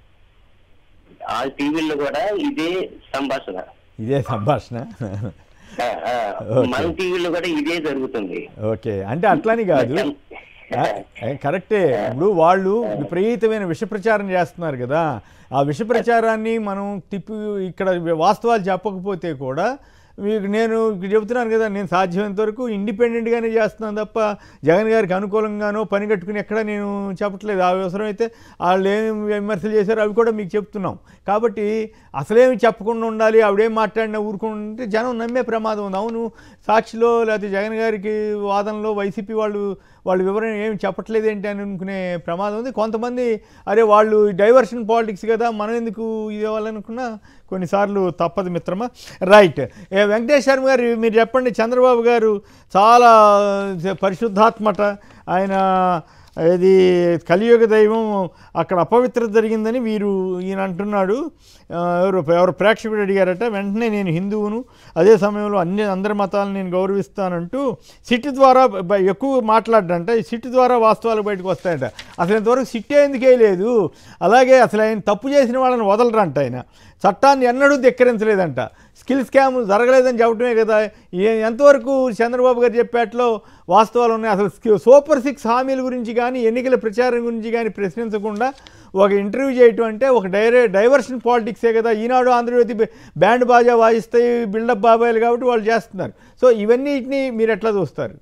ఆల్ టీవీల్లో కూడా ఇదే సంభాషణ ఇదే సంభాషణ ఆ, ఆ, ఓకే. మన టీవీలో కూడా ఇదే జరుగుతుంది ఓకే అంటే అట్లని కాదు ఆ, ఏ, కరెక్టే ఇప్పుడు వాళ్ళు విపరీతమైన విష ప్రచారం చేస్తున్నారు కదా ఆ విష ప్రచారాన్ని మనం తిప్పి ఇక్కడ వాస్తవాలు చెప్పకపోతే కూడా మీకు నేను ఇక్కడ చెబుతున్నాను కదా నేను సాధ్యమైనంత వరకు ఇండిపెండెంట్గానే చేస్తున్నాను తప్ప జగన్ గారికి అనుకూలంగానో పని కట్టుకుని ఎక్కడ నేను చెప్పట్లేదు ఆ అవసరం అయితే వాళ్ళు ఏమి విమర్శలు చేశారో అవి కూడా మీకు చెప్తున్నాం కాబట్టి అసలేమి చెప్పకుండా ఉండాలి ఆవిడేం మాట్లాడినా ఊరుకుంటే జనం నమ్మే ప్రమాదం ఉంది అవును సాక్షిలో లేకపోతే జగన్ గారికి వాదనలో వైసీపీ వాళ్ళు వాళ్ళు వివరణ ఏమి చెప్పట్లేదు ఏంటి అని అనుకునే ప్రమాదం ఉంది కొంతమంది అరే వాళ్ళు డైవర్షన్ పాలిటిక్స్ కదా మనం ఎందుకు ఇది అవ్వాలనుకున్నా కొన్నిసార్లు తప్పదు మిత్రమా రైట్ ఏ వెంకటేష్ శర్మ గారు మీరు చెప్పండి చంద్రబాబు గారు చాలా పరిశుద్ధాత్మట ఆయన ఇది కలియుగ దైవం అక్కడ అపవిత్రత జరిగిందని వీరు ఈయన అంటున్నాడు ఆ, ఎవరు ఎవరు ప్రేక్షకుడు అడిగారట వెంటనే నేను హిందువును అదే సమయంలో అన్ని అందరి మతాలను నేను గౌరవిస్తానంటూ సిట్ ద్వారా బ- ఎక్కువ మాట్లాడంట ఈ సిట్ ద్వారా వాస్తవాలు బయటకు వస్తాయంట అసలు ఇంతవరకు సిట్టే ఎందుకే లేదు అలాగే అసలు ఆయన తప్పు చేసిన వాళ్ళని వదలరంట ఆయన చట్టాన్ని ఎన్నడూ ధిక్కరించలేదంట స్కిల్ స్కామ్ జరగలేదని చెప్పడమే కదా ఏ- ఎంతవరకు చంద్రబాబు గారు చెప్పేట్లో వాస్తవాలు ఉన్నాయి అసలు స్కి- సూపర్ సిక్స్ హామీల గురించి కానీ ఎన్నికల ప్రచారం గురించి కానీ ప్రశ్నించకుండా ఒక ఇంటర్వ్యూ చేయటం అంటే ఒక డైరే డైవర్షన్ పాలిటిక్సే కదా ఈనాడు ఆంధ్రజ్యోతి బ- బ్యాండ్ బాజా వాయిస్తాయి బిల్డప్ బాబాయిలు కాబట్టి వాళ్ళు చేస్తున్నారు సో ఇవన్నిటిని మీరు ఎట్లా చూస్తారు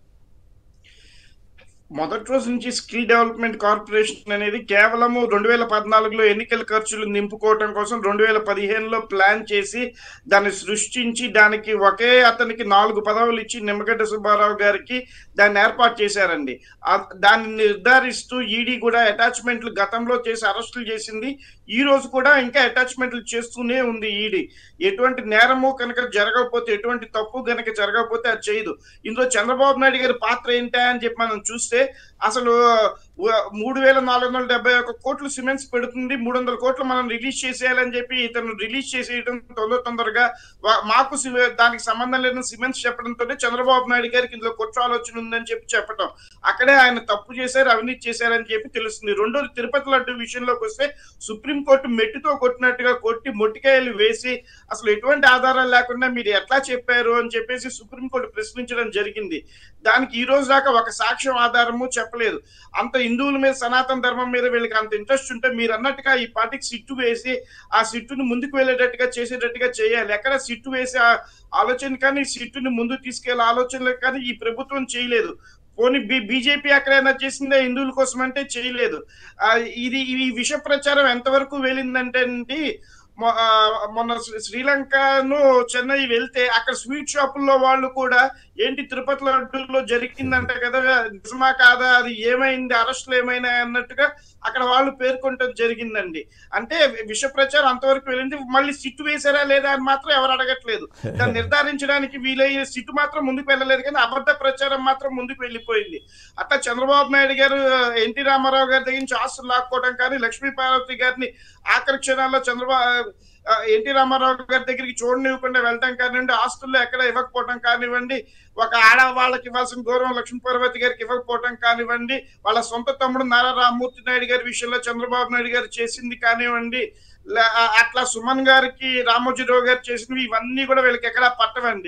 మొదటి రోజు నుంచి స్కిల్ డెవలప్మెంట్ కార్పొరేషన్ అనేది కేవలము రెండు వేల పద్నాలుగులో ఎన్నికల ఖర్చులు నింపుకోవటం కోసం రెండు వేల పదిహేనులో ప్లాన్ చేసి దాన్ని సృష్టించి దానికి ఒకే అతనికి నాలుగు పదవులు ఇచ్చి నిమ్మగడ్డ సుబ్బారావు గారికి దాన్ని ఏర్పాటు చేశారండి ఆ- దాన్ని నిర్ధారిస్తూ ఈడీ కూడా అటాచ్మెంట్లు గతంలో చేసి అరెస్టులు చేసింది ఈ రోజు కూడా ఇంకా అటాచ్మెంట్లు చేస్తూనే ఉంది ఈడీ ఎటువంటి నేరము కనుక జరగకపోతే ఎటువంటి తప్పు కనుక జరగకపోతే అది చేయదు ఇందులో చంద్రబాబు నాయుడు గారి పాత్ర ఏంటా అని చెప్పి మనం చూస్తే అసలు వ- మూడు వేల నాలుగు వందల డెబ్బై ఒక కోట్లు సిమెంట్స్ పెడుతుంది మూడు వందల కోట్లు మనం రిలీజ్ చేసేయాలని చెప్పి ఇతను రిలీజ్ చేసేయడం తొందర తొందరగా వా- మాకు సి- దానికి సంబంధం లేని సిమెంట్స్ చెప్పడంతో చంద్రబాబు నాయుడు గారికి ఇందులో కుట్ర ఆలోచన ఉందని చెప్పి చెప్పడం అక్కడే ఆయన తప్పు చేశారు అవినీతి చేశారని చెప్పి తెలుస్తుంది రెండోది తిరుపతి లడ్డు విషయంలోకి వస్తే సుప్రీంకోర్టు మెట్టుతో కొట్టినట్టుగా కొట్టి మొట్టికాయలు వేసి అసలు ఎటువంటి ఆధారాలు లేకుండా మీరు ఎట్లా చెప్పారు అని చెప్పేసి సుప్రీంకోర్టు ప్రశ్నించడం జరిగింది దానికి ఈ రోజు దాకా ఒక సాక్ష్యం ఆధారము చెప్పలేదు అంత హిందువుల మీద సనాతన ధర్మం మీద వీళ్ళకి అంత ఇంట్రెస్ట్ ఉంటే మీరు అన్నట్టుగా ఈ పార్టీకి సిట్టు వేసి ఆ సిట్టును ముందుకు వెళ్ళేటట్టుగా చేసేటట్టుగా చేయాలి ఎక్కడ సిట్టు వేసి ఆ ఆలోచన కానీ సిట్టుని ముందుకు తీసుకెళ్లే ఆలోచనలు కానీ ఈ ప్రభుత్వం చేయలేదు పోనీ బి బీజేపీ ఎక్కడైనా చేసిందే హిందువుల కోసం అంటే చేయలేదు ఆ, ఇది ఈ విష ప్రచారం ఎంతవరకు వెళ్ళిందంటే అండి మొ- ఆ, మొన్న శ్రీ- శ్రీలంకను చెన్నై వెళ్తే అక్కడ స్వీట్ షాపుల్లో వాళ్ళు కూడా ఏంటి తిరుపతి లడ్డూలో జరిగిందంట కదా నిజమా కాదా అది ఏమైంది అరెస్టులు ఏమైనా అన్నట్టుగా అక్కడ వాళ్ళు పేర్కొనటం జరిగిందండి అంటే విష ప్రచారం అంతవరకు వెళ్ళింది మళ్ళీ సిట్టు వేశారా లేదా అని మాత్రం ఎవరు అడగట్లేదు దాన్ని నిర్ధారించడానికి వీలయ్యే సిట్టు మాత్రం ముందుకు వెళ్ళలేదు కానీ అబద్ధ ప్రచారం మాత్రం ముందుకు వెళ్ళిపోయింది అట్లా చంద్రబాబు నాయుడు గారు ఎన్టీ రామారావు గారి దగ్గర నుంచి ఆస్తులు లాక్కోవడం కానీ లక్ష్మీ పార్వతి గారిని ఆఖరి క్షణాల్లో చంద్రబాబు ఆ, ఎన్టీ రామారావు గారి దగ్గరికి చూడనివ్వకుండా వెళ్ళటం కానివ్వండి ఆస్తుల్లో ఎక్కడ ఇవ్వకపోవడం కానివ్వండి ఒక ఆడవాళ్ళకి ఇవ్వాల్సిన గౌరవం లక్ష్మీ పార్వతి గారికి ఇవ్వకపోవడం కానివ్వండి వాళ్ళ సొంత తమ్ముడు నారా రామ్మూర్తి నాయుడు గారి విషయంలో చంద్రబాబు నాయుడు గారు చేసింది కానివ్వండి లే- ఆ- అట్లా సుమన్ గారికి రామోజీరావు గారు చేసినవి ఇవన్నీ కూడా వీళ్ళకి ఎక్కడా పట్టవండి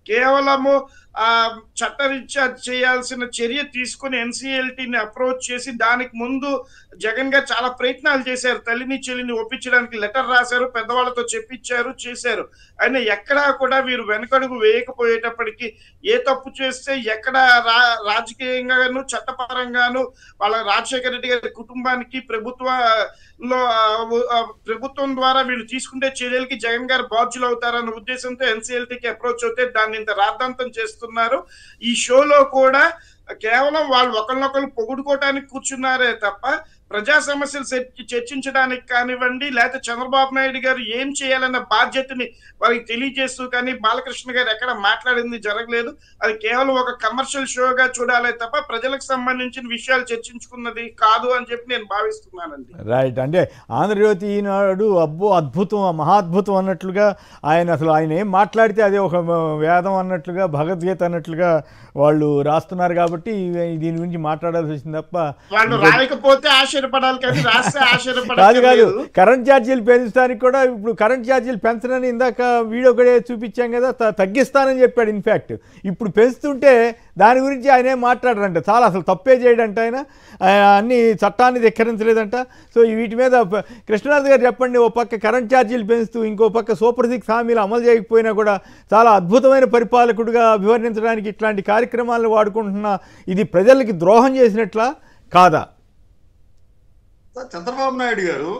కేవలము ఆ చట్టరీత్యా చేయాల్సిన చర్య తీసుకుని ఎన్సీఎల్టీని అప్రోచ్ చేసి దానికి ముందు జగన్ గారు చాలా ప్రయత్నాలు చేశారు తల్లిని చెల్లిని ఒప్పించడానికి లెటర్ రాశారు పెద్దవాళ్ళతో చెప్పించారు చేశారు అయినా ఎక్కడా కూడా వీరు వెనకడుగు వేయకపోయేటప్పటికి ఏ తప్పు చేస్తే ఎక్కడ రా రాజకీయంగాను చట్టపరంగాను వాళ్ళ రాజశేఖర రెడ్డి గారి కుటుంబానికి ప్రభుత్వంలో ఆ, ఆ, ప్రభుత్వం ద్వారా వీళ్ళు తీసుకుంటే చర్యలకి జగన్ గారు బాధ్యులు అవుతారన్న ఉద్దేశంతో ఎన్సీఎల్టీకి అప్రోచ్ అవుతే దాన్ని ఇంత రాద్ధాంతం చేస్తున్నారు ఈ షోలో కూడా కేవలం వాళ్ళు ఒకరినొకరు పొగుడుకోవటానికి కూర్చున్నారే తప్ప ప్రజా సమస్యలు చర్చ- చర్చించడానికి కానివ్వండి లేకపోతే చంద్రబాబు నాయుడు గారు ఏం చేయాలన్న బాధ్యతని వారికి తెలియజేస్తూ కానీ బాలకృష్ణ గారు ఎక్కడ మాట్లాడింది జరగలేదు అది కేవలం ఒక కమర్షియల్ షోగా చూడాలే తప్ప ప్రజలకు సంబంధించిన విషయాలు చర్చించుకున్నది కాదు అని చెప్పి నేను భావిస్తున్నానండి రైట్ అంటే ఆంధ్రజ్యోతి ఈనాడు అబ్బో అద్భుతం మహాద్భుతం అన్నట్లుగా ఆయన అసలు ఆయన ఏం మాట్లాడితే అదే ఒక వేదం అన్నట్లుగా భగవద్గీత అన్నట్లుగా వాళ్ళు రాస్తున్నారు కాబట్టి ఇవి- దీని గురించి మాట్లాడాల్సి వచ్చింది తప్ప వాళ్ళు రాయకపోతే ఆశ్చర్యపడాలి కానీ రాస్తే కాదు కాదు ఆశ్చర్యపడాలి కరెంట్ ఛార్జీలు పెంచడానికి కూడా ఇప్పుడు కరెంట్ ఛార్జీలు పెంచనని ఇందాక వీడియో కూడా చూపించాం కదా త- తగ్గిస్తానని చెప్పాడు ఇన్ఫ్యాక్ట్ ఇప్పుడు పెంచుతుంటే దాని గురించి ఆయన ఏం మాట్లాడరంట చాలా అసలు తప్పే చేయడంట ఆయన ఆయన అన్ని చట్టాన్ని ధిక్కరించలేదంట సో ఈ వీటి మీద ప- కృష్ణనాథ్ గారు చెప్పండి ఓ పక్క కరెంట్ ఛార్జీలు పెంచుతూ ఇంకో పక్క సూపర్ సిక్స్ హామీలు అమలు చేయకపోయినా కూడా చాలా అద్భుతమైన పరిపాలకుడిగా అభివర్ణించడానికి ఇట్లాంటి కార్యక్రమాలను వాడుకుంటున్న ఇది ప్రజలకి ద్రోహం చేసినట్లా కాదా సార్, చంద్రబాబు నాయుడు గారు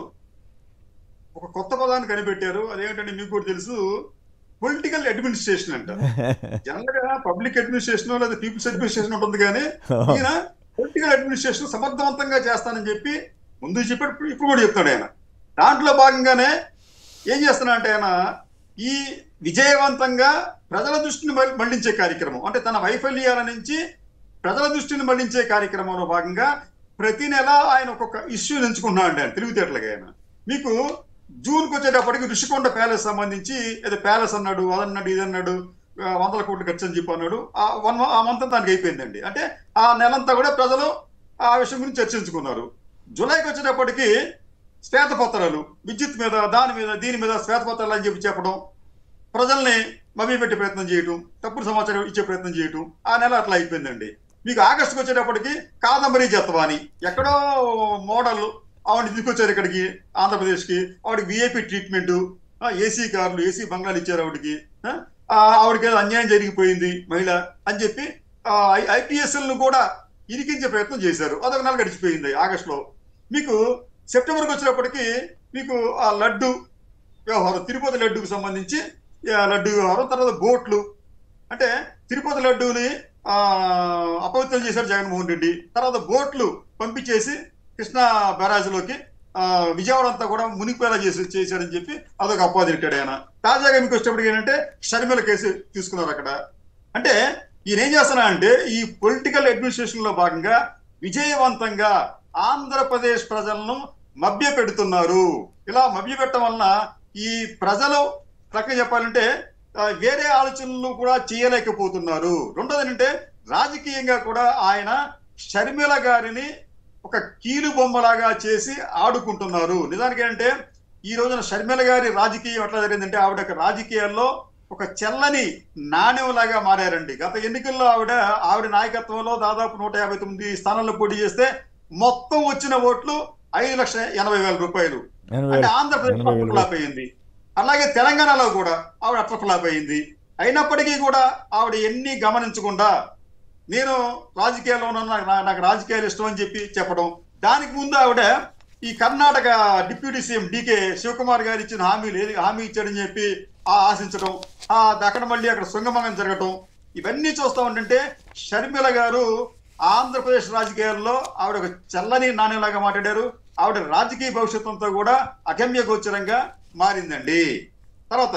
ఒక కొత్త పదాన్ని కనిపెట్టారు అదేంటంటే మీకు కూడా తెలుసు పొలిటికల్ అడ్మినిస్ట్రేషన్ అంట జనరల్ గా పబ్లిక్ అడ్మినిస్ట్రేషన్ లేదా పీపుల్స్ అడ్మినిస్ట్రేషన్ ఉంటుంది కానీ ఈయన పొలిటికల్ అడ్మినిస్ట్రేషన్ సమర్థవంతంగా చేస్తానని చెప్పి ముందు చెప్పాడు ఇప్పుడు- ఇప్పుడు కూడా చెప్తాడు ఆయన దాంట్లో భాగంగానే ఏం చేస్తున్నా అంటే ఆయన ఈ విజయవంతంగా ప్రజల దృష్టిని మళ్ళీ- మళ్లించే కార్యక్రమం అంటే తన వైఫల్యాల నుంచి ప్రజల దృష్టిని మళ్లించే కార్యక్రమంలో భాగంగా ప్రతి నెల ఆయన ఒక్కొక్క ఇష్యూ ఎంచుకుంటున్నాడు అండి ఆయన తెలివితేటలుగా ఆయన మీకు జూన్కి వచ్చేటప్పటికి ఋషికొండ ప్యాలెస్ సంబంధించి ఏదో ప్యాలెస్ అన్నాడు అదన్నాడు ఇదన్నాడు ఆ, వందల కోట్ల ఖర్చు అని చెప్పి అన్నాడు ఆ వన్ ఆ మంత్ దానికి అయిపోయిందండి అంటే ఆ నెలంతా కూడా ప్రజలు ఆ విషయం గురించి చర్చించుకున్నారు జూలైకి వచ్చేటప్పటికి శ్వేతపత్రాలు విద్యుత్ మీద దాని మీద దీని మీద శ్వేతపత్రాలు అని చెప్పి చెప్పడం ప్రజల్ని మభ్యపెట్టే ప్రయత్నం చేయటం తప్పుడు సమాచారం ఇచ్చే ప్రయత్నం చేయటం ఆ నెల అట్లా అయిపోయిందండి మీకు ఆగస్టుకి వచ్చేటప్పటికి కాదంబరి జత్వాని ఎక్కడో మోడల్ ఆవిడ తీసుకొచ్చారు ఇక్కడికి ఆంధ్రప్రదేశ్కి ఆవిడకి విఐపి ట్రీట్మెంట్ ఏసీ కార్లు ఏసీ బంగ్లాలు ఇచ్చారు ఆవిడకి ఆ, ఆ, ఆవిడకి ఏదో అన్యాయం జరిగిపోయింది మహిళ అని చెప్పి ఐపీఎస్ఎల్ కూడా ఇరికించే ప్రయత్నం చేశారు అదొక నెల గడిచిపోయింది ఆగస్టులో మీకు సెప్టెంబర్కి వచ్చేటప్పటికి మీకు ఆ లడ్డు వ్యవహారం తిరుపతి లడ్డుకు సంబంధించి ఆ, లడ్డు వ్యవహారం తర్వాత బోట్లు అంటే తిరుపతి లడ్డూని ఆ, అపవిత్రం చేశారు జగన్మోహన్ రెడ్డి తర్వాత బోట్లు పంపించేసి కృష్ణా బ్యారాజ్లోకి ఆ, విజయవాడ అంతా కూడా మునిగిపోయేలా చేసి చేశారని చెప్పి అదొక అపవాది పెట్టాడు ఆయన తాజాగా మీకు వచ్చేటప్పటికి ఏంటంటే షర్మిల కేసు తీసుకున్నారు అక్కడ అంటే ఈయన ఏం చేస్తున్నా అంటే ఈ పొలిటికల్ అడ్మినిస్ట్రేషన్ లో భాగంగా విజయవంతంగా ఆంధ్రప్రదేశ్ ప్రజలను మభ్య పెడుతున్నారు ఇలా మభ్య పెట్టడం వలన ఈ ప్రజలు రకంగా చెప్పాలంటే ఆ, వేరే ఆలోచనలు కూడా చేయలేకపోతున్నారు రెండోది ఏంటంటే రాజకీయంగా కూడా ఆయన షర్మిల గారిని ఒక కీలు బొమ్మలాగా చేసి ఆడుకుంటున్నారు నిజానికి ఏంటంటే ఈ రోజున షర్మిల గారి రాజకీయం ఎట్లా జరిగిందంటే ఆవిడ ఒక రాజకీయాల్లో ఒక చెల్లని నాణ్యంలాగా మారారండి గత ఎన్నికల్లో ఆవిడ ఆవిడ నాయకత్వంలో దాదాపు నూట యాభై తొమ్మిది స్థానాల్లో పోటీ చేస్తే మొత్తం వచ్చిన ఓట్లు ఐదు లక్షల ఎనభై వేల రూపాయలు ఎనభై అంటే వేలు. ఆంధ్రప్రదేశ్ ఎనభై వేలు. ఫ్లాప్ అయింది అలాగే తెలంగాణలో కూడా ఆవిడ అట్లా ఫ్లాప్ అయింది అయినప్పటికీ కూడా ఆవిడ ఎన్ని గమనించకుండా నేను రాజకీయాల్లో ఉన్నాను నాకు- నా- నాకు రాజకీయాలు ఇష్టం అని చెప్పి చెప్పడం దానికి ముందు ఆవిడ ఈ Karnataka deputy CM DK Shivakumar garu ఇచ్చిన హామీలు ఏది హామీ ఇచ్చాడని చెప్పి ఆ ఆశించడం ఆ అక్కడ మళ్ళీ అక్కడ శృంగమంగం జరగటం ఇవన్నీ చూస్తా ఉంటుంటే షర్మిల గారు ఆంధ్రప్రదేశ్ రాజకీయాల్లో ఆవిడ ఒక చల్లని నాణ్యంలాగా మాట్లాడారు ఆవిడ రాజకీయ భవిష్యత్తు అంతా కూడా అగమ్య గోచరంగా మారిందండి తర్వాత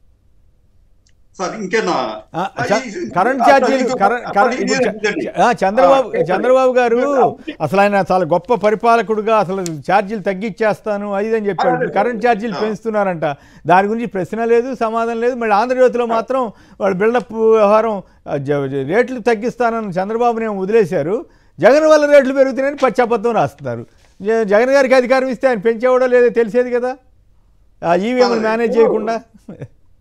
సార్ ఇంకేనా ఆ, చ- కరెంట్ ఛార్జీలు కరెంట్ కరెంట్ ఇప్పుడు చ- ఆ, చంద్రబాబు చంద్రబాబు గారు అసలు ఆయన చాలా గొప్ప పరిపాలకుడుగా అసలు ఛార్జీలు తగ్గించేస్తాను అది ఇది అని చెప్పాడు ఇప్పుడు కరెంట్ ఛార్జీలు పెంచుతున్నారంట దాని గురించి ప్రశ్న లేదు సమాధానం లేదు మళ్ళీ ఆంధ్రజ్యోతిలో మాత్రం వాళ్ళు బిల్డప్ వ్యవహారం ఆ, జ- జ- రేట్లు తగ్గిస్తానని చంద్రబాబుని ఏమో వదిలేశారు జగన్ వల్ల రేట్లు పెరుగుతున్నాయని పశ్చాపత్తం రాస్తున్నారు జ- జగన్ గారికి అధికారం ఇస్తే ఆయన పెంచేవాడో లేదో తెలిసేది కదా ఆ ఈవీఎంలు మేనేజ్ చేయకుండా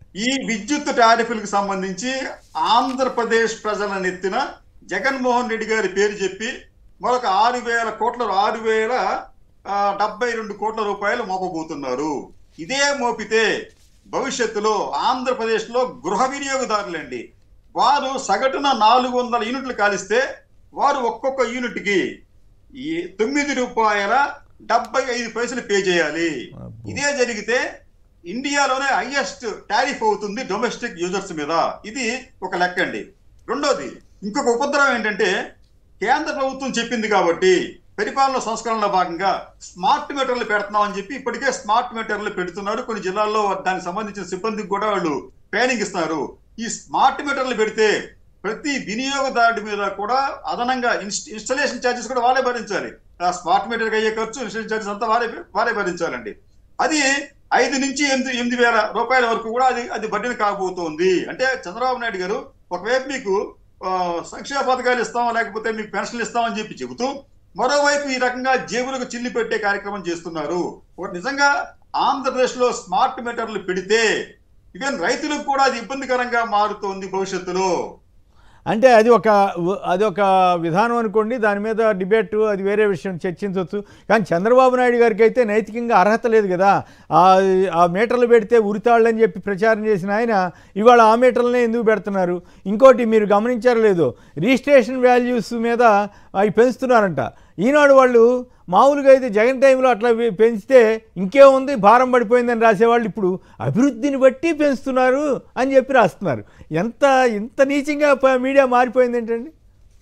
ఈ విద్యుత్ టారిఫ్లకు సంబంధించి ఆంధ్రప్రదేశ్ ప్రజల నెత్తిన జగన్మోహన్ రెడ్డి గారి పేరు చెప్పి మరొక ఆరు వేల కోట్ల ఆరు వేల ఆ, డెబ్బై రెండు కోట్ల రూపాయలు మోపబోతున్నారు ఇదే మోపితే భవిష్యత్తులో ఆంధ్రప్రదేశ్లో గృహ వినియోగదారులండి వారు సగటున నాలుగు వందల యూనిట్లు కాలిస్తే వారు ఒక్కొక్క యూనిట్కి ఈ తొమ్మిది రూపాయల డెబ్బై ఐదు పైసలు పే చేయాలి ఇదే జరిగితే ఇండియాలోనే హైయెస్ట్ టారిఫ్ అవుతుంది డొమెస్టిక్ యూజర్స్ మీద ఇది ఒక లెక్క అండి రెండోది ఇంకొక ఉపద్రవం ఏంటంటే కేంద్ర ప్రభుత్వం చెప్పింది కాబట్టి పరిపాలన సంస్కరణలో భాగంగా స్మార్ట్ మీటర్లు పెడుతున్నామని చెప్పి ఇప్పటికే స్మార్ట్ మీటర్లు పెడుతున్నారు కొన్ని జిల్లాల్లో దానికి సంబంధించిన సిబ్బందికి కూడా వాళ్ళు ట్రైనింగ్ ఇస్తున్నారు ఈ స్మార్ట్ మీటర్లు పెడితే ప్రతి వినియోగదారుడి మీద కూడా అదనంగా ఇన్స్ట్- ఇన్స్టలేషన్ ఛార్జెస్ కూడా వాళ్ళే భరించాలి ఆ స్మార్ట్ మీటర్కి అయ్యే ఖర్చు ఇన్స్టలేషన్ ఛార్జెస్ అంతా వాళ్ళే వాళ్ళే భరించాలండి అది ఐదు నుంచి ఎనిమిది ఎనిమిది వేల రూపాయల వరకు కూడా అది అది బడ్డీని కాబోతోంది అంటే చంద్రబాబు నాయుడు గారు ఒకవైపు మీకు ఆ, సంక్షేమ పథకాలు ఇస్తాం లేకపోతే మీకు పెన్షన్లు ఇస్తామని చెప్పి చెబుతూ మరోవైపు ఈ రకంగా జేబులకు చిల్లి పెట్టే కార్యక్రమం చేస్తున్నారు ఒకటి నిజంగా ఆంధ్రప్రదేశ్ లో స్మార్ట్ మీటర్లు పెడితే ఈవెన్ రైతులకు కూడా అది ఇబ్బందికరంగా మారుతోంది భవిష్యత్తులో అంటే అది ఒక అది ఒక విధానం అనుకోండి దాని మీద డిబేట్ అది వేరే విషయం చర్చించవచ్చు కానీ చంద్రబాబు నాయుడు గారికి అయితే నైతికంగా అర్హత లేదు కదా ఆ ఆ మీటర్లు పెడితే ఉరితాళ్ళని చెప్పి ప్రచారం చేసిన ఆయన ఇవాళ ఆ మీటర్లనే ఎందుకు పెడుతున్నారు ఇంకోటి మీరు గమనించారో లేదో రిజిస్ట్రేషన్ వాల్యూస్ మీద అవి పెంచుతున్నారంట ఈనాడు వాళ్ళు మామూలుగా అయితే జగన్ టైంలో అట్లా పె- పెంచితే ఇంకేముంది భారం పడిపోయిందని రాసేవాళ్ళు ఇప్పుడు అభివృద్ధిని బట్టి పెంచుతున్నారు అని చెప్పి రాస్తున్నారు ఎంత ఇంత నీచంగా ప- మీడియా మారిపోయింది ఏంటండి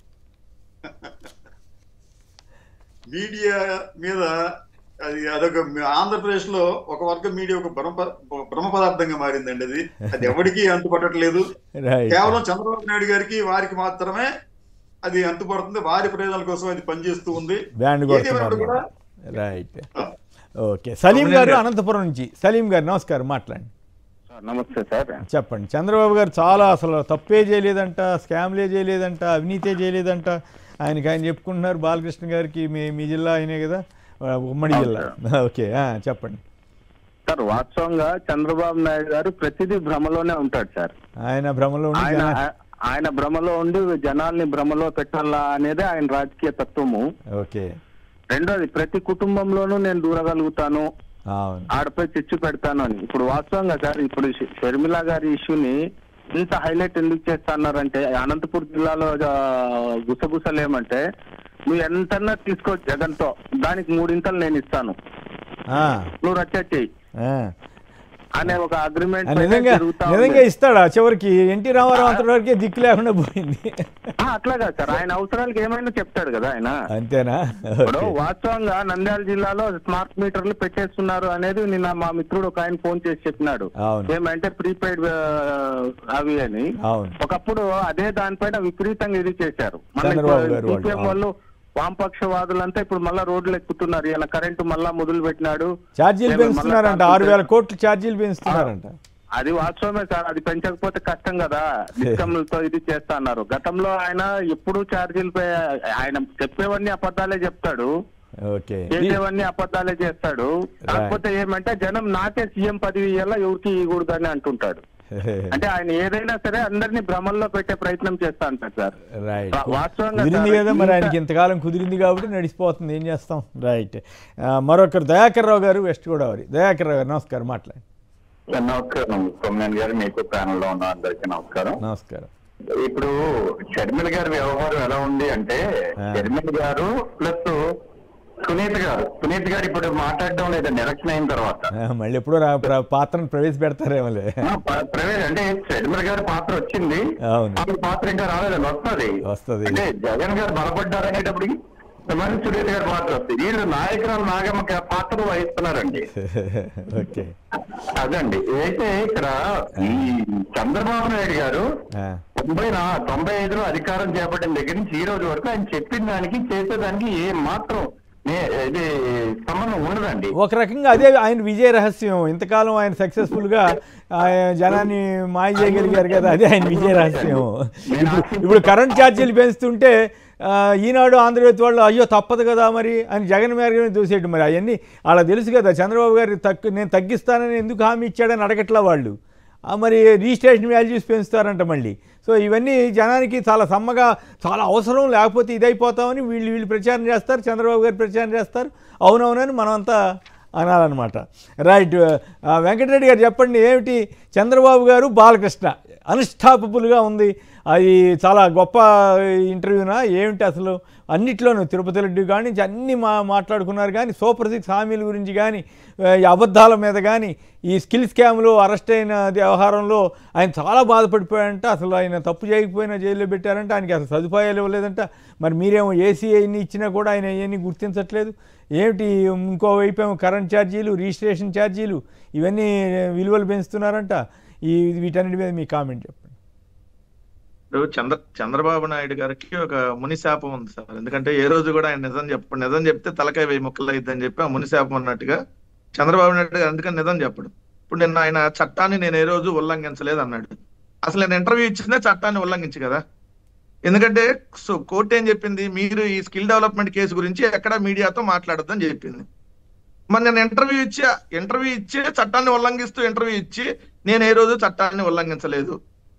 మీడియా మీద అది అదొక ఆంధ్రప్రదేశ్ లో ఒక వర్గం మీడియా ఒక భ్రమ ఒక భ్రమ పదార్థంగా మారిందండి అది అది ఎవరికి అంతుపట్టట్లేదు Right. కేవలం చంద్రబాబు నాయుడు గారికి వారికి మాత్రమే అది అంతుపడుతుంది వారి ప్రయోజనాల కోసం అది పనిచేస్తూ ఉంది బ్యాండ్ ఏది ఏమైనప్పుడు కొడుతున్నారు కూడా రైట్ ఓకే సలీం గారు అనంతపురం నుంచి సలీం గారు నమస్కారం మాట్లాడండి నమస్తే సార్ చెప్పండి చంద్రబాబు గారు చాలా అసలు తప్పే చేయలేదంట స్కామ్లే చేయలేదంట అవినీతే చేయలేదంట ఆయనకి ఆయన చెప్పుకుంటున్నారు బాలకృష్ణ గారికి మీ మీ జిల్లా ఆయనే కదా ఆ, ఉమ్మడి జిల్లా ఓకే ఆ, చెప్పండి సార్ వాస్తవంగా చంద్రబాబు నాయుడు గారు ప్రతిదీ భ్రమలోనే ఉంటాడు సార్ ఆయన భ్రమలో ఉండి ఆయన జనా- ఆయన భ్రమలో ఉండి జనాల్ని భ్రమలో పెట్టాలా అనేది ఆయన రాజకీయ తత్వము ఓకే రెండోది ప్రతి కుటుంబంలోనూ నేను దూరగలుగుతాను అవును ఆడపై చిచ్చు పెడతాను అని ఇప్పుడు వాస్తవంగా సార్ ఇప్పుడు ష- షర్మిల గారి ఇష్యూని ఇంత హైలైట్ ఎందుకు చేస్తున్నారంటే అనంతపూర్ జిల్లాలో ఆ, గుసగుసలేమంటే నువ్వు ఎంతన్నా తీసుకో జగన్తో దానికి మూడింతలు నేను ఇస్తాను ఆ, నువ్వు రచ్చ చెయ్యి ఆ. అనే ఒక అగ్రిమెంట్ ఆ, నిజంగా నిజంగా ఇస్తాడా చివరికి ఎన్టీ రామారావు అంతటి వరకే దిక్కు లేకుండా పోయింది అట్లా కాదు సార్ ఆయన అవసరాలకు ఏమైనా చెప్తాడు కదా ఆయన అంతేనా ఇప్పుడు ఓకే. వాస్తవంగా నంద్యాల జిల్లాలో స్మార్ట్ మీటర్లు పెట్టేస్తున్నారు అనేది నిన్న మా మిత్రుడు ఒక ఆయన ఫోన్ చేసి చెప్పినాడు అవును. ఏమంటే ప్రీపెయిడ్ అవి అని అవును ఒకప్పుడు అదే దానిపైన విపరీతంగా ఇది చేశారు చంద్రబాబు గారు వాళ్ళు, సిపిఎం అవును. వాళ్ళు వామపక్షవాదులంతా ఇప్పుడు మళ్ళా రోడ్లు ఎక్కుతున్నారు ఇలా కరెంటు మళ్ళా మొదలు పెట్టినాడు ఛార్జీలు ఏమో పెంచుతున్నారంట మళ్ళా ఆరు వేల కోట్లు ఛార్జీలు పెంచుతున్నారంట అది వాస్తవమే సార్ అది పెంచకపోతే కష్టం కదా డిస్కమ్లతో ఇది చేస్తా అన్నారు గతంలో ఆయన ఎప్పుడు ఛార్జీలు పే- ఆయన చెప్పేవన్నీ అబద్ధాలే చెప్తాడు ఓకే చేసేవన్నీ అబద్ధాలే చేస్తాడు కాకపోతే ఏమంటే జనం నాకే సీఎం పదవి ఇయ్యాల ఎవరికి ఇవ్వకూడదు అని అంటుంటాడు అంటే ఆయన ఏదైనా సరే అందరినీ భ్రమంలో పెట్టే ప్రయత్నం చేస్తా అంటారు సార్ రైట్ వా- వాస్తవంగా కుదిరింది సార్, కదా మరి ఇంత- ఆయనకి ఇంతకాలం కుదిరింది కాబట్టి నడిచిపోతుంది ఏం చేస్తాం రైట్ ఆ, మరొకరు దయాకర్ రావు గారు వెస్ట్ గోదావరి దయాకర్ రావు గారు నమస్కారం మాట్లాడండి నమస్కారం సోమనాథ్ గారు మీకు ప్యానల్ లో ఉన్న అందరికీ నమస్కారం నమస్కారం ఇప్పుడు షర్మిల గారి వ్యవహారం ఎలా ఉంది అంటే షర్మిల గారు ప్లస్ సునీత గారు సునీత గారు ఇప్పుడు మాట్లాడడం లేదండి ఎలక్షన్ అయిన తర్వాత ఆ, మళ్ళీ ఎప్పుడో రా- ప్ర- పాత్రను ప్రవేశపెడతారేమోలే ప- ప్రవీణ్ అంటే షర్మిల గారి పాత్ర వచ్చింది అవును ఆమె పాత్ర ఇంకా రాలేదండి వస్తుంది వస్తుంది అంటే జగన్ గారు బలపడ్డారు అనేటప్పటికి మరి సునీత గారి పాత్ర వస్తుంది వీళ్ళు నాయకురాలు నాగమ్మ గా- పాత్ర వహిస్తున్నారండి ఓకే అదండి అయితే ఇక్కడ ఈ చంద్రబాబు నాయుడు గారు ఆ, తొంభై నా తొంభై ఐదులో అధికారం చేపట్టిన దగ్గర నుంచి ఈ రోజు వరకు ఆయన చెప్పిన దానికి చేసేదానికి ఏ మాత్రం నే- ఇది సంబంధం ఉండదండి ఒక రకంగా అదే ఆయన విజయ రహస్యం ఇంతకాలం ఆయన సక్సెస్ఫుల్గా జనాన్ని మాయ చేయగలిగారు కదా అదే ఆయన విజయ రహస్యం ఇప్పుడు ఇప్పుడు కరెంట్ ఛార్జీలు పెంచుతుంటే ఆ, ఈనాడు ఆంధ్రజ్యోతి వాళ్ళు అయ్యో తప్పదు కదా మరి అని జగన్ గారిని చూసేయటం మరి అవన్నీ అలా తెలుసు కదా చంద్రబాబు గారు తక్కు నేను తగ్గిస్తానని ఎందుకు హామీ ఇచ్చాడని అడగట్లా వాళ్ళు ఆ, మరి రిజిస్ట్రేషన్ వాల్యూస్ పెంచుతారంట మళ్ళీ సో ఇవన్నీ జనానికి చాలా సమ్మగా చాలా అవసరం లేకపోతే ఇదైపోతామని వీళ్ళు వీళ్ళు ప్రచారం చేస్తారు చంద్రబాబు గారు ప్రచారం చేస్తారు అవునవునని మనమంతా అనాలన్నమాట రైట్ ఆ, వెంకటరెడ్డి గారు చెప్పండి ఏమిటి చంద్రబాబు గారు బాలకృష్ణ అన్స్టాపబుల్గా ఉంది అది చాలా గొప్ప ఇంటర్వ్యూనా ఏమిటి అసలు అన్నిట్లోనూ తిరుపతి రెడ్డి కాడి నుంచి అన్ని మా మాట్లాడుకున్నారు కానీ సూపర్ సిక్స్ హామీల గురించి కానీ ఆ, ఈ అబద్ధాల మీద కానీ ఈ స్కిల్ స్కామ్లో అరెస్ట్ అయిన వ్యవహారంలో ఆయన చాలా బాధపడిపోయారంట అసలు ఆయన తప్పు చేయకపోయినా జైల్లో పెట్టారంట ఆయనకి అసలు సదుపాయాలు ఇవ్వలేదంట మరి మీరేమో ఏసీఐని ఇచ్చినా కూడా ఆయన ఏమీ గుర్తించట్లేదు ఏమిటి ఇంకోవైపు ఏమో కరెంట్ ఛార్జీలు రిజిస్ట్రేషన్ ఛార్జీలు ఇవన్నీ విలువలు పెంచుతున్నారంట ఈ వీటన్నిటి మీద మీ కామెంట్ చెప్పండి ఇప్పుడు చంద్ర చంద్రబాబు నాయుడు గారికి ఒక మునిశాపం ఉంది సార్ ఎందుకంటే ఏ రోజు కూడా ఆయన నిజం చెప్పడు నిజం చెప్తే తలకాయ వెయ్యి ముక్కలు అయిద్దని చెప్పి ఆ మునిశాపం అన్నట్టుగా చంద్రబాబు నాయుడు గారు అందుకని నిజం చెప్పడు ఇప్పుడు నిన్న ఆయన చట్టాన్ని నేను ఏ రోజు ఉల్లంఘించలేదు అన్నాడు అసలు నేను ఇంటర్వ్యూ ఇచ్చిందే చట్టాన్ని ఉల్లంఘించి కదా ఎందుకంటే సో కోర్టు ఏం చెప్పింది మీరు ఈ స్కిల్ డెవలప్మెంట్ కేసు గురించి ఎక్కడ మీడియాతో మాట్లాడొద్దని చెప్పింది మరి నేను ఇంటర్వ్యూ ఇచ్చి ఇంటర్వ్యూ ఇచ్చి చట్టాన్ని ఉల్లంఘిస్తూ ఇంటర్వ్యూ ఇచ్చి నేను ఏ రోజు చట్టాన్ని ఉల్లంఘించలేదు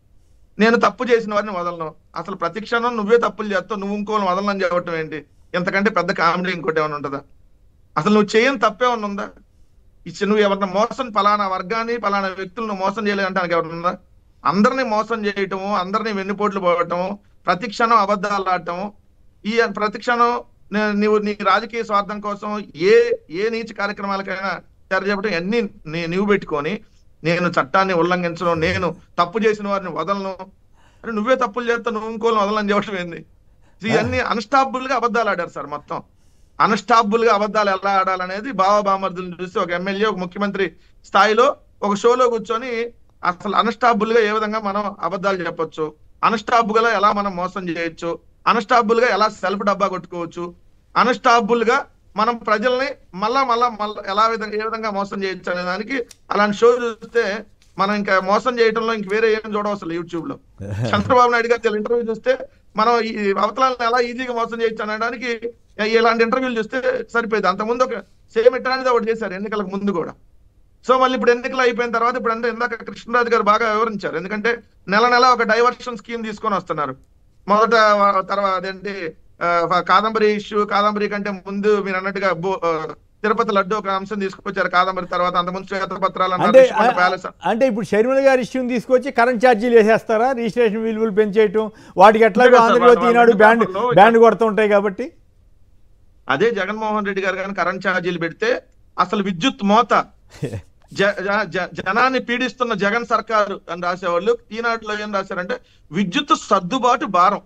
నేను తప్పు చేసిన వారిని వదలను అసలు ప్రతి క్షణం నువ్వే తప్పులు చేస్తావు నువ్వు ఇంకోని వదలని చెప్పటం ఏంటి ఎంతకంటే పెద్ద కామెడీ ఇంకోటి ఏమైనా ఉంటుందా అసలు నువ్వు చేయని తప్పే ఏమన్నా ఉందా ఇచ్చి నువ్వు ఎవరిని మోసం పలానా వర్గాన్ని పలానా వ్యక్తులను మోసం చేయలేదంటానికి ఎవరు ఉందా అందరినీ మోసం చేయటము అందరినీ వెన్నుపోట్లు పోవటము ప్రతి క్షణం అబద్ధాలు ఆడటము ఈ ప్రతి క్షణం నే- నీవు నీ రాజకీయ స్వార్థం కోసం ఏ ఏ నీచ కార్యక్రమాలకైనా తెరచేపటం అన్ని నీ- నీవు పెట్టుకొని నేను చట్టాన్ని ఉల్లంఘించను నేను తప్పు చేసిన వారిని వదలను అరే నువ్వే తప్పులు చేస్తా నువ్వు ఇంకోని వదలని చెప్పడం ఏంది ఇవన్నీ అన్స్టాపుల్ గా అబద్ధాలు ఆడారు సార్ మొత్తం అన్స్టాపుల్ గా అబద్ధాలు ఎలా ఆడాలనేది బాబా బామర్దులను చూసి ఒక ఎమ్మెల్యే ఒక ముఖ్యమంత్రి స్థాయిలో ఒక షోలో కూర్చొని అసలు అన్స్టాపుల్ గా ఏ విధంగా మనం అబద్ధాలు చెప్పొచ్చు అన్స్టాపుల్ గా ఎలా మనం మోసం చేయొచ్చు అన్స్టాపుల్ గా ఎలా సెల్ఫ్ డబ్బా కొట్టుకోవచ్చు అన్స్టాపుల్ గా మనం ప్రజల్ని మళ్ళా మళ్ళా మళ్ళా ఎలా విధంగా ఏ విధంగా మోసం చేయొచ్చు అనే దానికి అలాంటి షో చూస్తే మనం ఇంకా మోసం చేయడంలో ఇంక వేరే ఏం చూడవసలు యూట్యూబ్ లో చంద్రబాబు నాయుడు గారి ఇంటర్వ్యూ చూస్తే మనం ఈ అవతలాలను ఎలా ఈజీగా మోసం చేయొచ్చు అనడానికి ఇలాంటి ఇంటర్వ్యూలు చూస్తే సరిపోయింది అంతకుముందు ఒక సేమ్ ఇట్లాంటిది ఒకటి చేశారు ఎన్నికలకు ముందు కూడా సో మళ్ళీ ఇప్పుడు ఎన్నికలు అయిపోయిన తర్వాత ఇప్పుడు అంటే ఇందాక కృష్ణరాజు గారు బాగా వివరించారు ఎందుకంటే నెల నెల ఒక డైవర్షన్ స్కీమ్ తీసుకొని వస్తున్నారు మొదట వా- తర్వాత అదేంటి ఆ, కాదంబరి ఇష్యూ కాదంబరి కంటే ముందు మీరు అన్నట్టుగా బో- ఆ, తిరుపతి లడ్డు ఒక అంశం తీసుకొచ్చారు కాదంబరి తర్వాత అంతకుముందు శ్వేతపత్రాలు అన్నారు అంటే రిషికొండ ప్యాలెస్ అంటే ఇప్పుడు షర్మిల గారి ఇష్యూని తీసుకొచ్చి కరెంట్ ఛార్జీలు వేసేస్తారా రిజిస్ట్రేషన్ విలువలు పెంచేయటం వాటికి ఎట్లాగో అంతే కదా సార్, ఆంధ్రజ్యోతి వాళ్ళ- ఈనాడు వాళ్ళ బ్యాండ్ పేపర్లో బ్యాండ్ కొడుతుంటాయి కాబట్టి అదే జగన్మోహన్ రెడ్డి గారు కానీ కరెంట్ ఛార్జీలు పెడితే అసలు విద్యుత్ మోత జ- జ- జ- జనాన్ని పీడిస్తున్న జగన్ సర్కారు అని రాసేవాళ్ళు ఈనాడులో ఏం రాశారంటే విద్యుత్ సర్దుబాటు భారం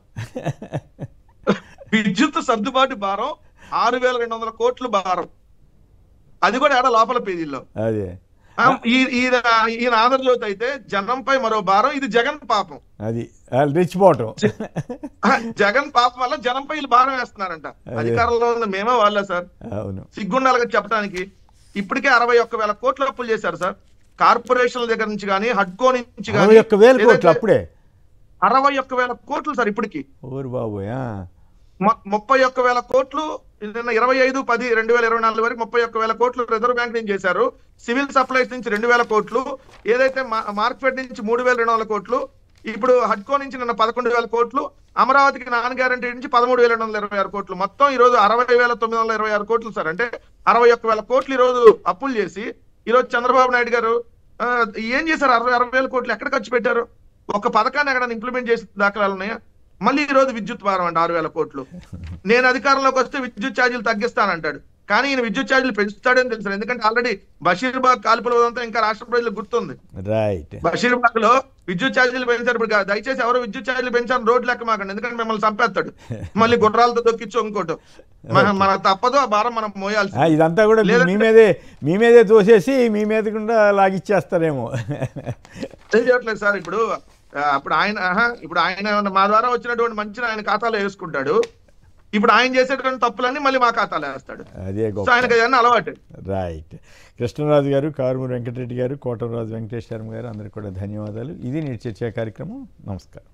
విద్యుత్ సర్దుబాటు భారం ఆరు వేల రెండు వందల కోట్లు భారం అది కూడా ఆడ లోపల పేజీల్లో అదే ఆ, ఈ- ఈయన ఈయన ఆంధ్రజ్యోతి అయితే జనంపై మరో భారం ఇది జగన్ పాపం అది రెచ్చిపోవటం ఆ, జగన్ పాపం వల్ల జనంపై వీళ్ళు భారం వేస్తున్నారంట అదే. అధికారంలో ఉన్న మేమే వాళ్ళే సార్ అవును సిగ్గుండాలిగా చెప్పడానికి ఇప్పటికే అరవై ఒక్క వేల కోట్ల అప్పులు చేశారు సార్ కార్పొరేషన్ల దగ్గర నుంచి కానీ హడ్కో నుంచి అరవై కానీ ఒక్క వేల కోట్లు ఏదైతే- అప్పుడే అరవై ఒక్క వేల కోట్లు సార్ ఇప్పటికి ఓరు బాబోయ్ ఆ. మ- ముప్పై ఒక్క వేల కోట్లు నిన్న ఇరవై ఐదు పది రెండు వేల ఇరవై నాలుగు వరకు ముప్పై ఒక్క వేల కోట్లు రిజర్వ్ బ్యాంక్ నుంచి చేశారు సివిల్ సప్లైస్ నుంచి రెండు వేల కోట్లు ఏదైతే మా- మార్కెట్ నుంచి మూడు వేల రెండు వందల కోట్లు ఇప్పుడు హడ్కో నుంచి నిన్న పదకొండు వేల కోట్లు అమరావతికి నాన్ గ్యారంటీ నుంచి పదమూడు వేల రెండు వందల ఇరవై ఆరు కోట్లు మొత్తం ఈ రోజు అరవై వేల తొమ్మిది వందల ఇరవై ఆరు కోట్లు సార్ అంటే అరవై ఒక్క వేల కోట్లు ఈ రోజు అప్పులు చేసి ఈ రోజు చంద్రబాబు నాయుడు గారు ఆ, ఏం చేశారు అరవై అరవై వేల కోట్లు ఎక్కడ ఖర్చు పెట్టారు ఒక పథకాన్ని ఎక్కడ ఇంప్లిమెంట్ చేసి దాఖలాలు ఉన్నాయా మళ్ళీ ఈ రోజు విద్యుత్ భారం అంట ఆరు వేల కోట్లు నేను అధికారంలోకి వస్తే విద్యుత్ ఛార్జీలు తగ్గిస్తానంటాడు కానీ ఈయన విద్యుత్ ఛార్జీలు పెంచుతాడని తెలుసు ఎందుకంటే ఆల్రెడీ బషీర్బాగ్ కాల్పుల ఉదంతా ఇంకా రాష్ట్ర ప్రజలకు గుర్తుంది రైట్ బషీర్బాగ్ లో విద్యుత్ ఛార్జీలు పెంచారు ఇప్పుడు కాదు. దయచేసి ఎవరు విద్యుత్ ఛార్జీలు పెంచారు రోడ్లు లెక్క మాకండి ఎందుకంటే మిమ్మల్ని చంపేస్తాడు మళ్ళీ గుర్రాలతో దొక్కించు ఇంకోటి మన- మన తప్పదు ఆ భారం మనం మోయాల్సి ఆ, ఇదంతా కూడా మీ- మీ లేదంటే- మీదే మీ మీదే తోసేసి మీ మీద కూడా లాగిచ్చేస్తారేమో ఏం చేయట్లేదు సార్ ఇప్పుడు ఆ, అప్పుడు ఆయన ఆహా, ఇప్పుడు ఆయన మా ద్వారా వచ్చినటువంటి మంచిని ఆయన ఖాతాలో వేసుకుంటాడు ఇప్పుడు ఆయన చేసేటువంటి తప్పులన్నీ మళ్ళీ మా ఖాతాలో వేస్తాడు అదే సో గొప్ప ఆయనకి అవన్నీ అలవాటు రైట్ కృష్ణరాజు గారు కారుమూరి వెంకటరెడ్డి గారు కోటరాజు వెంకటేశ్వరం గారు అందరికీ కూడా ధన్యవాదాలు ఇది నేటి చర్చా కార్యక్రమం నమస్కారం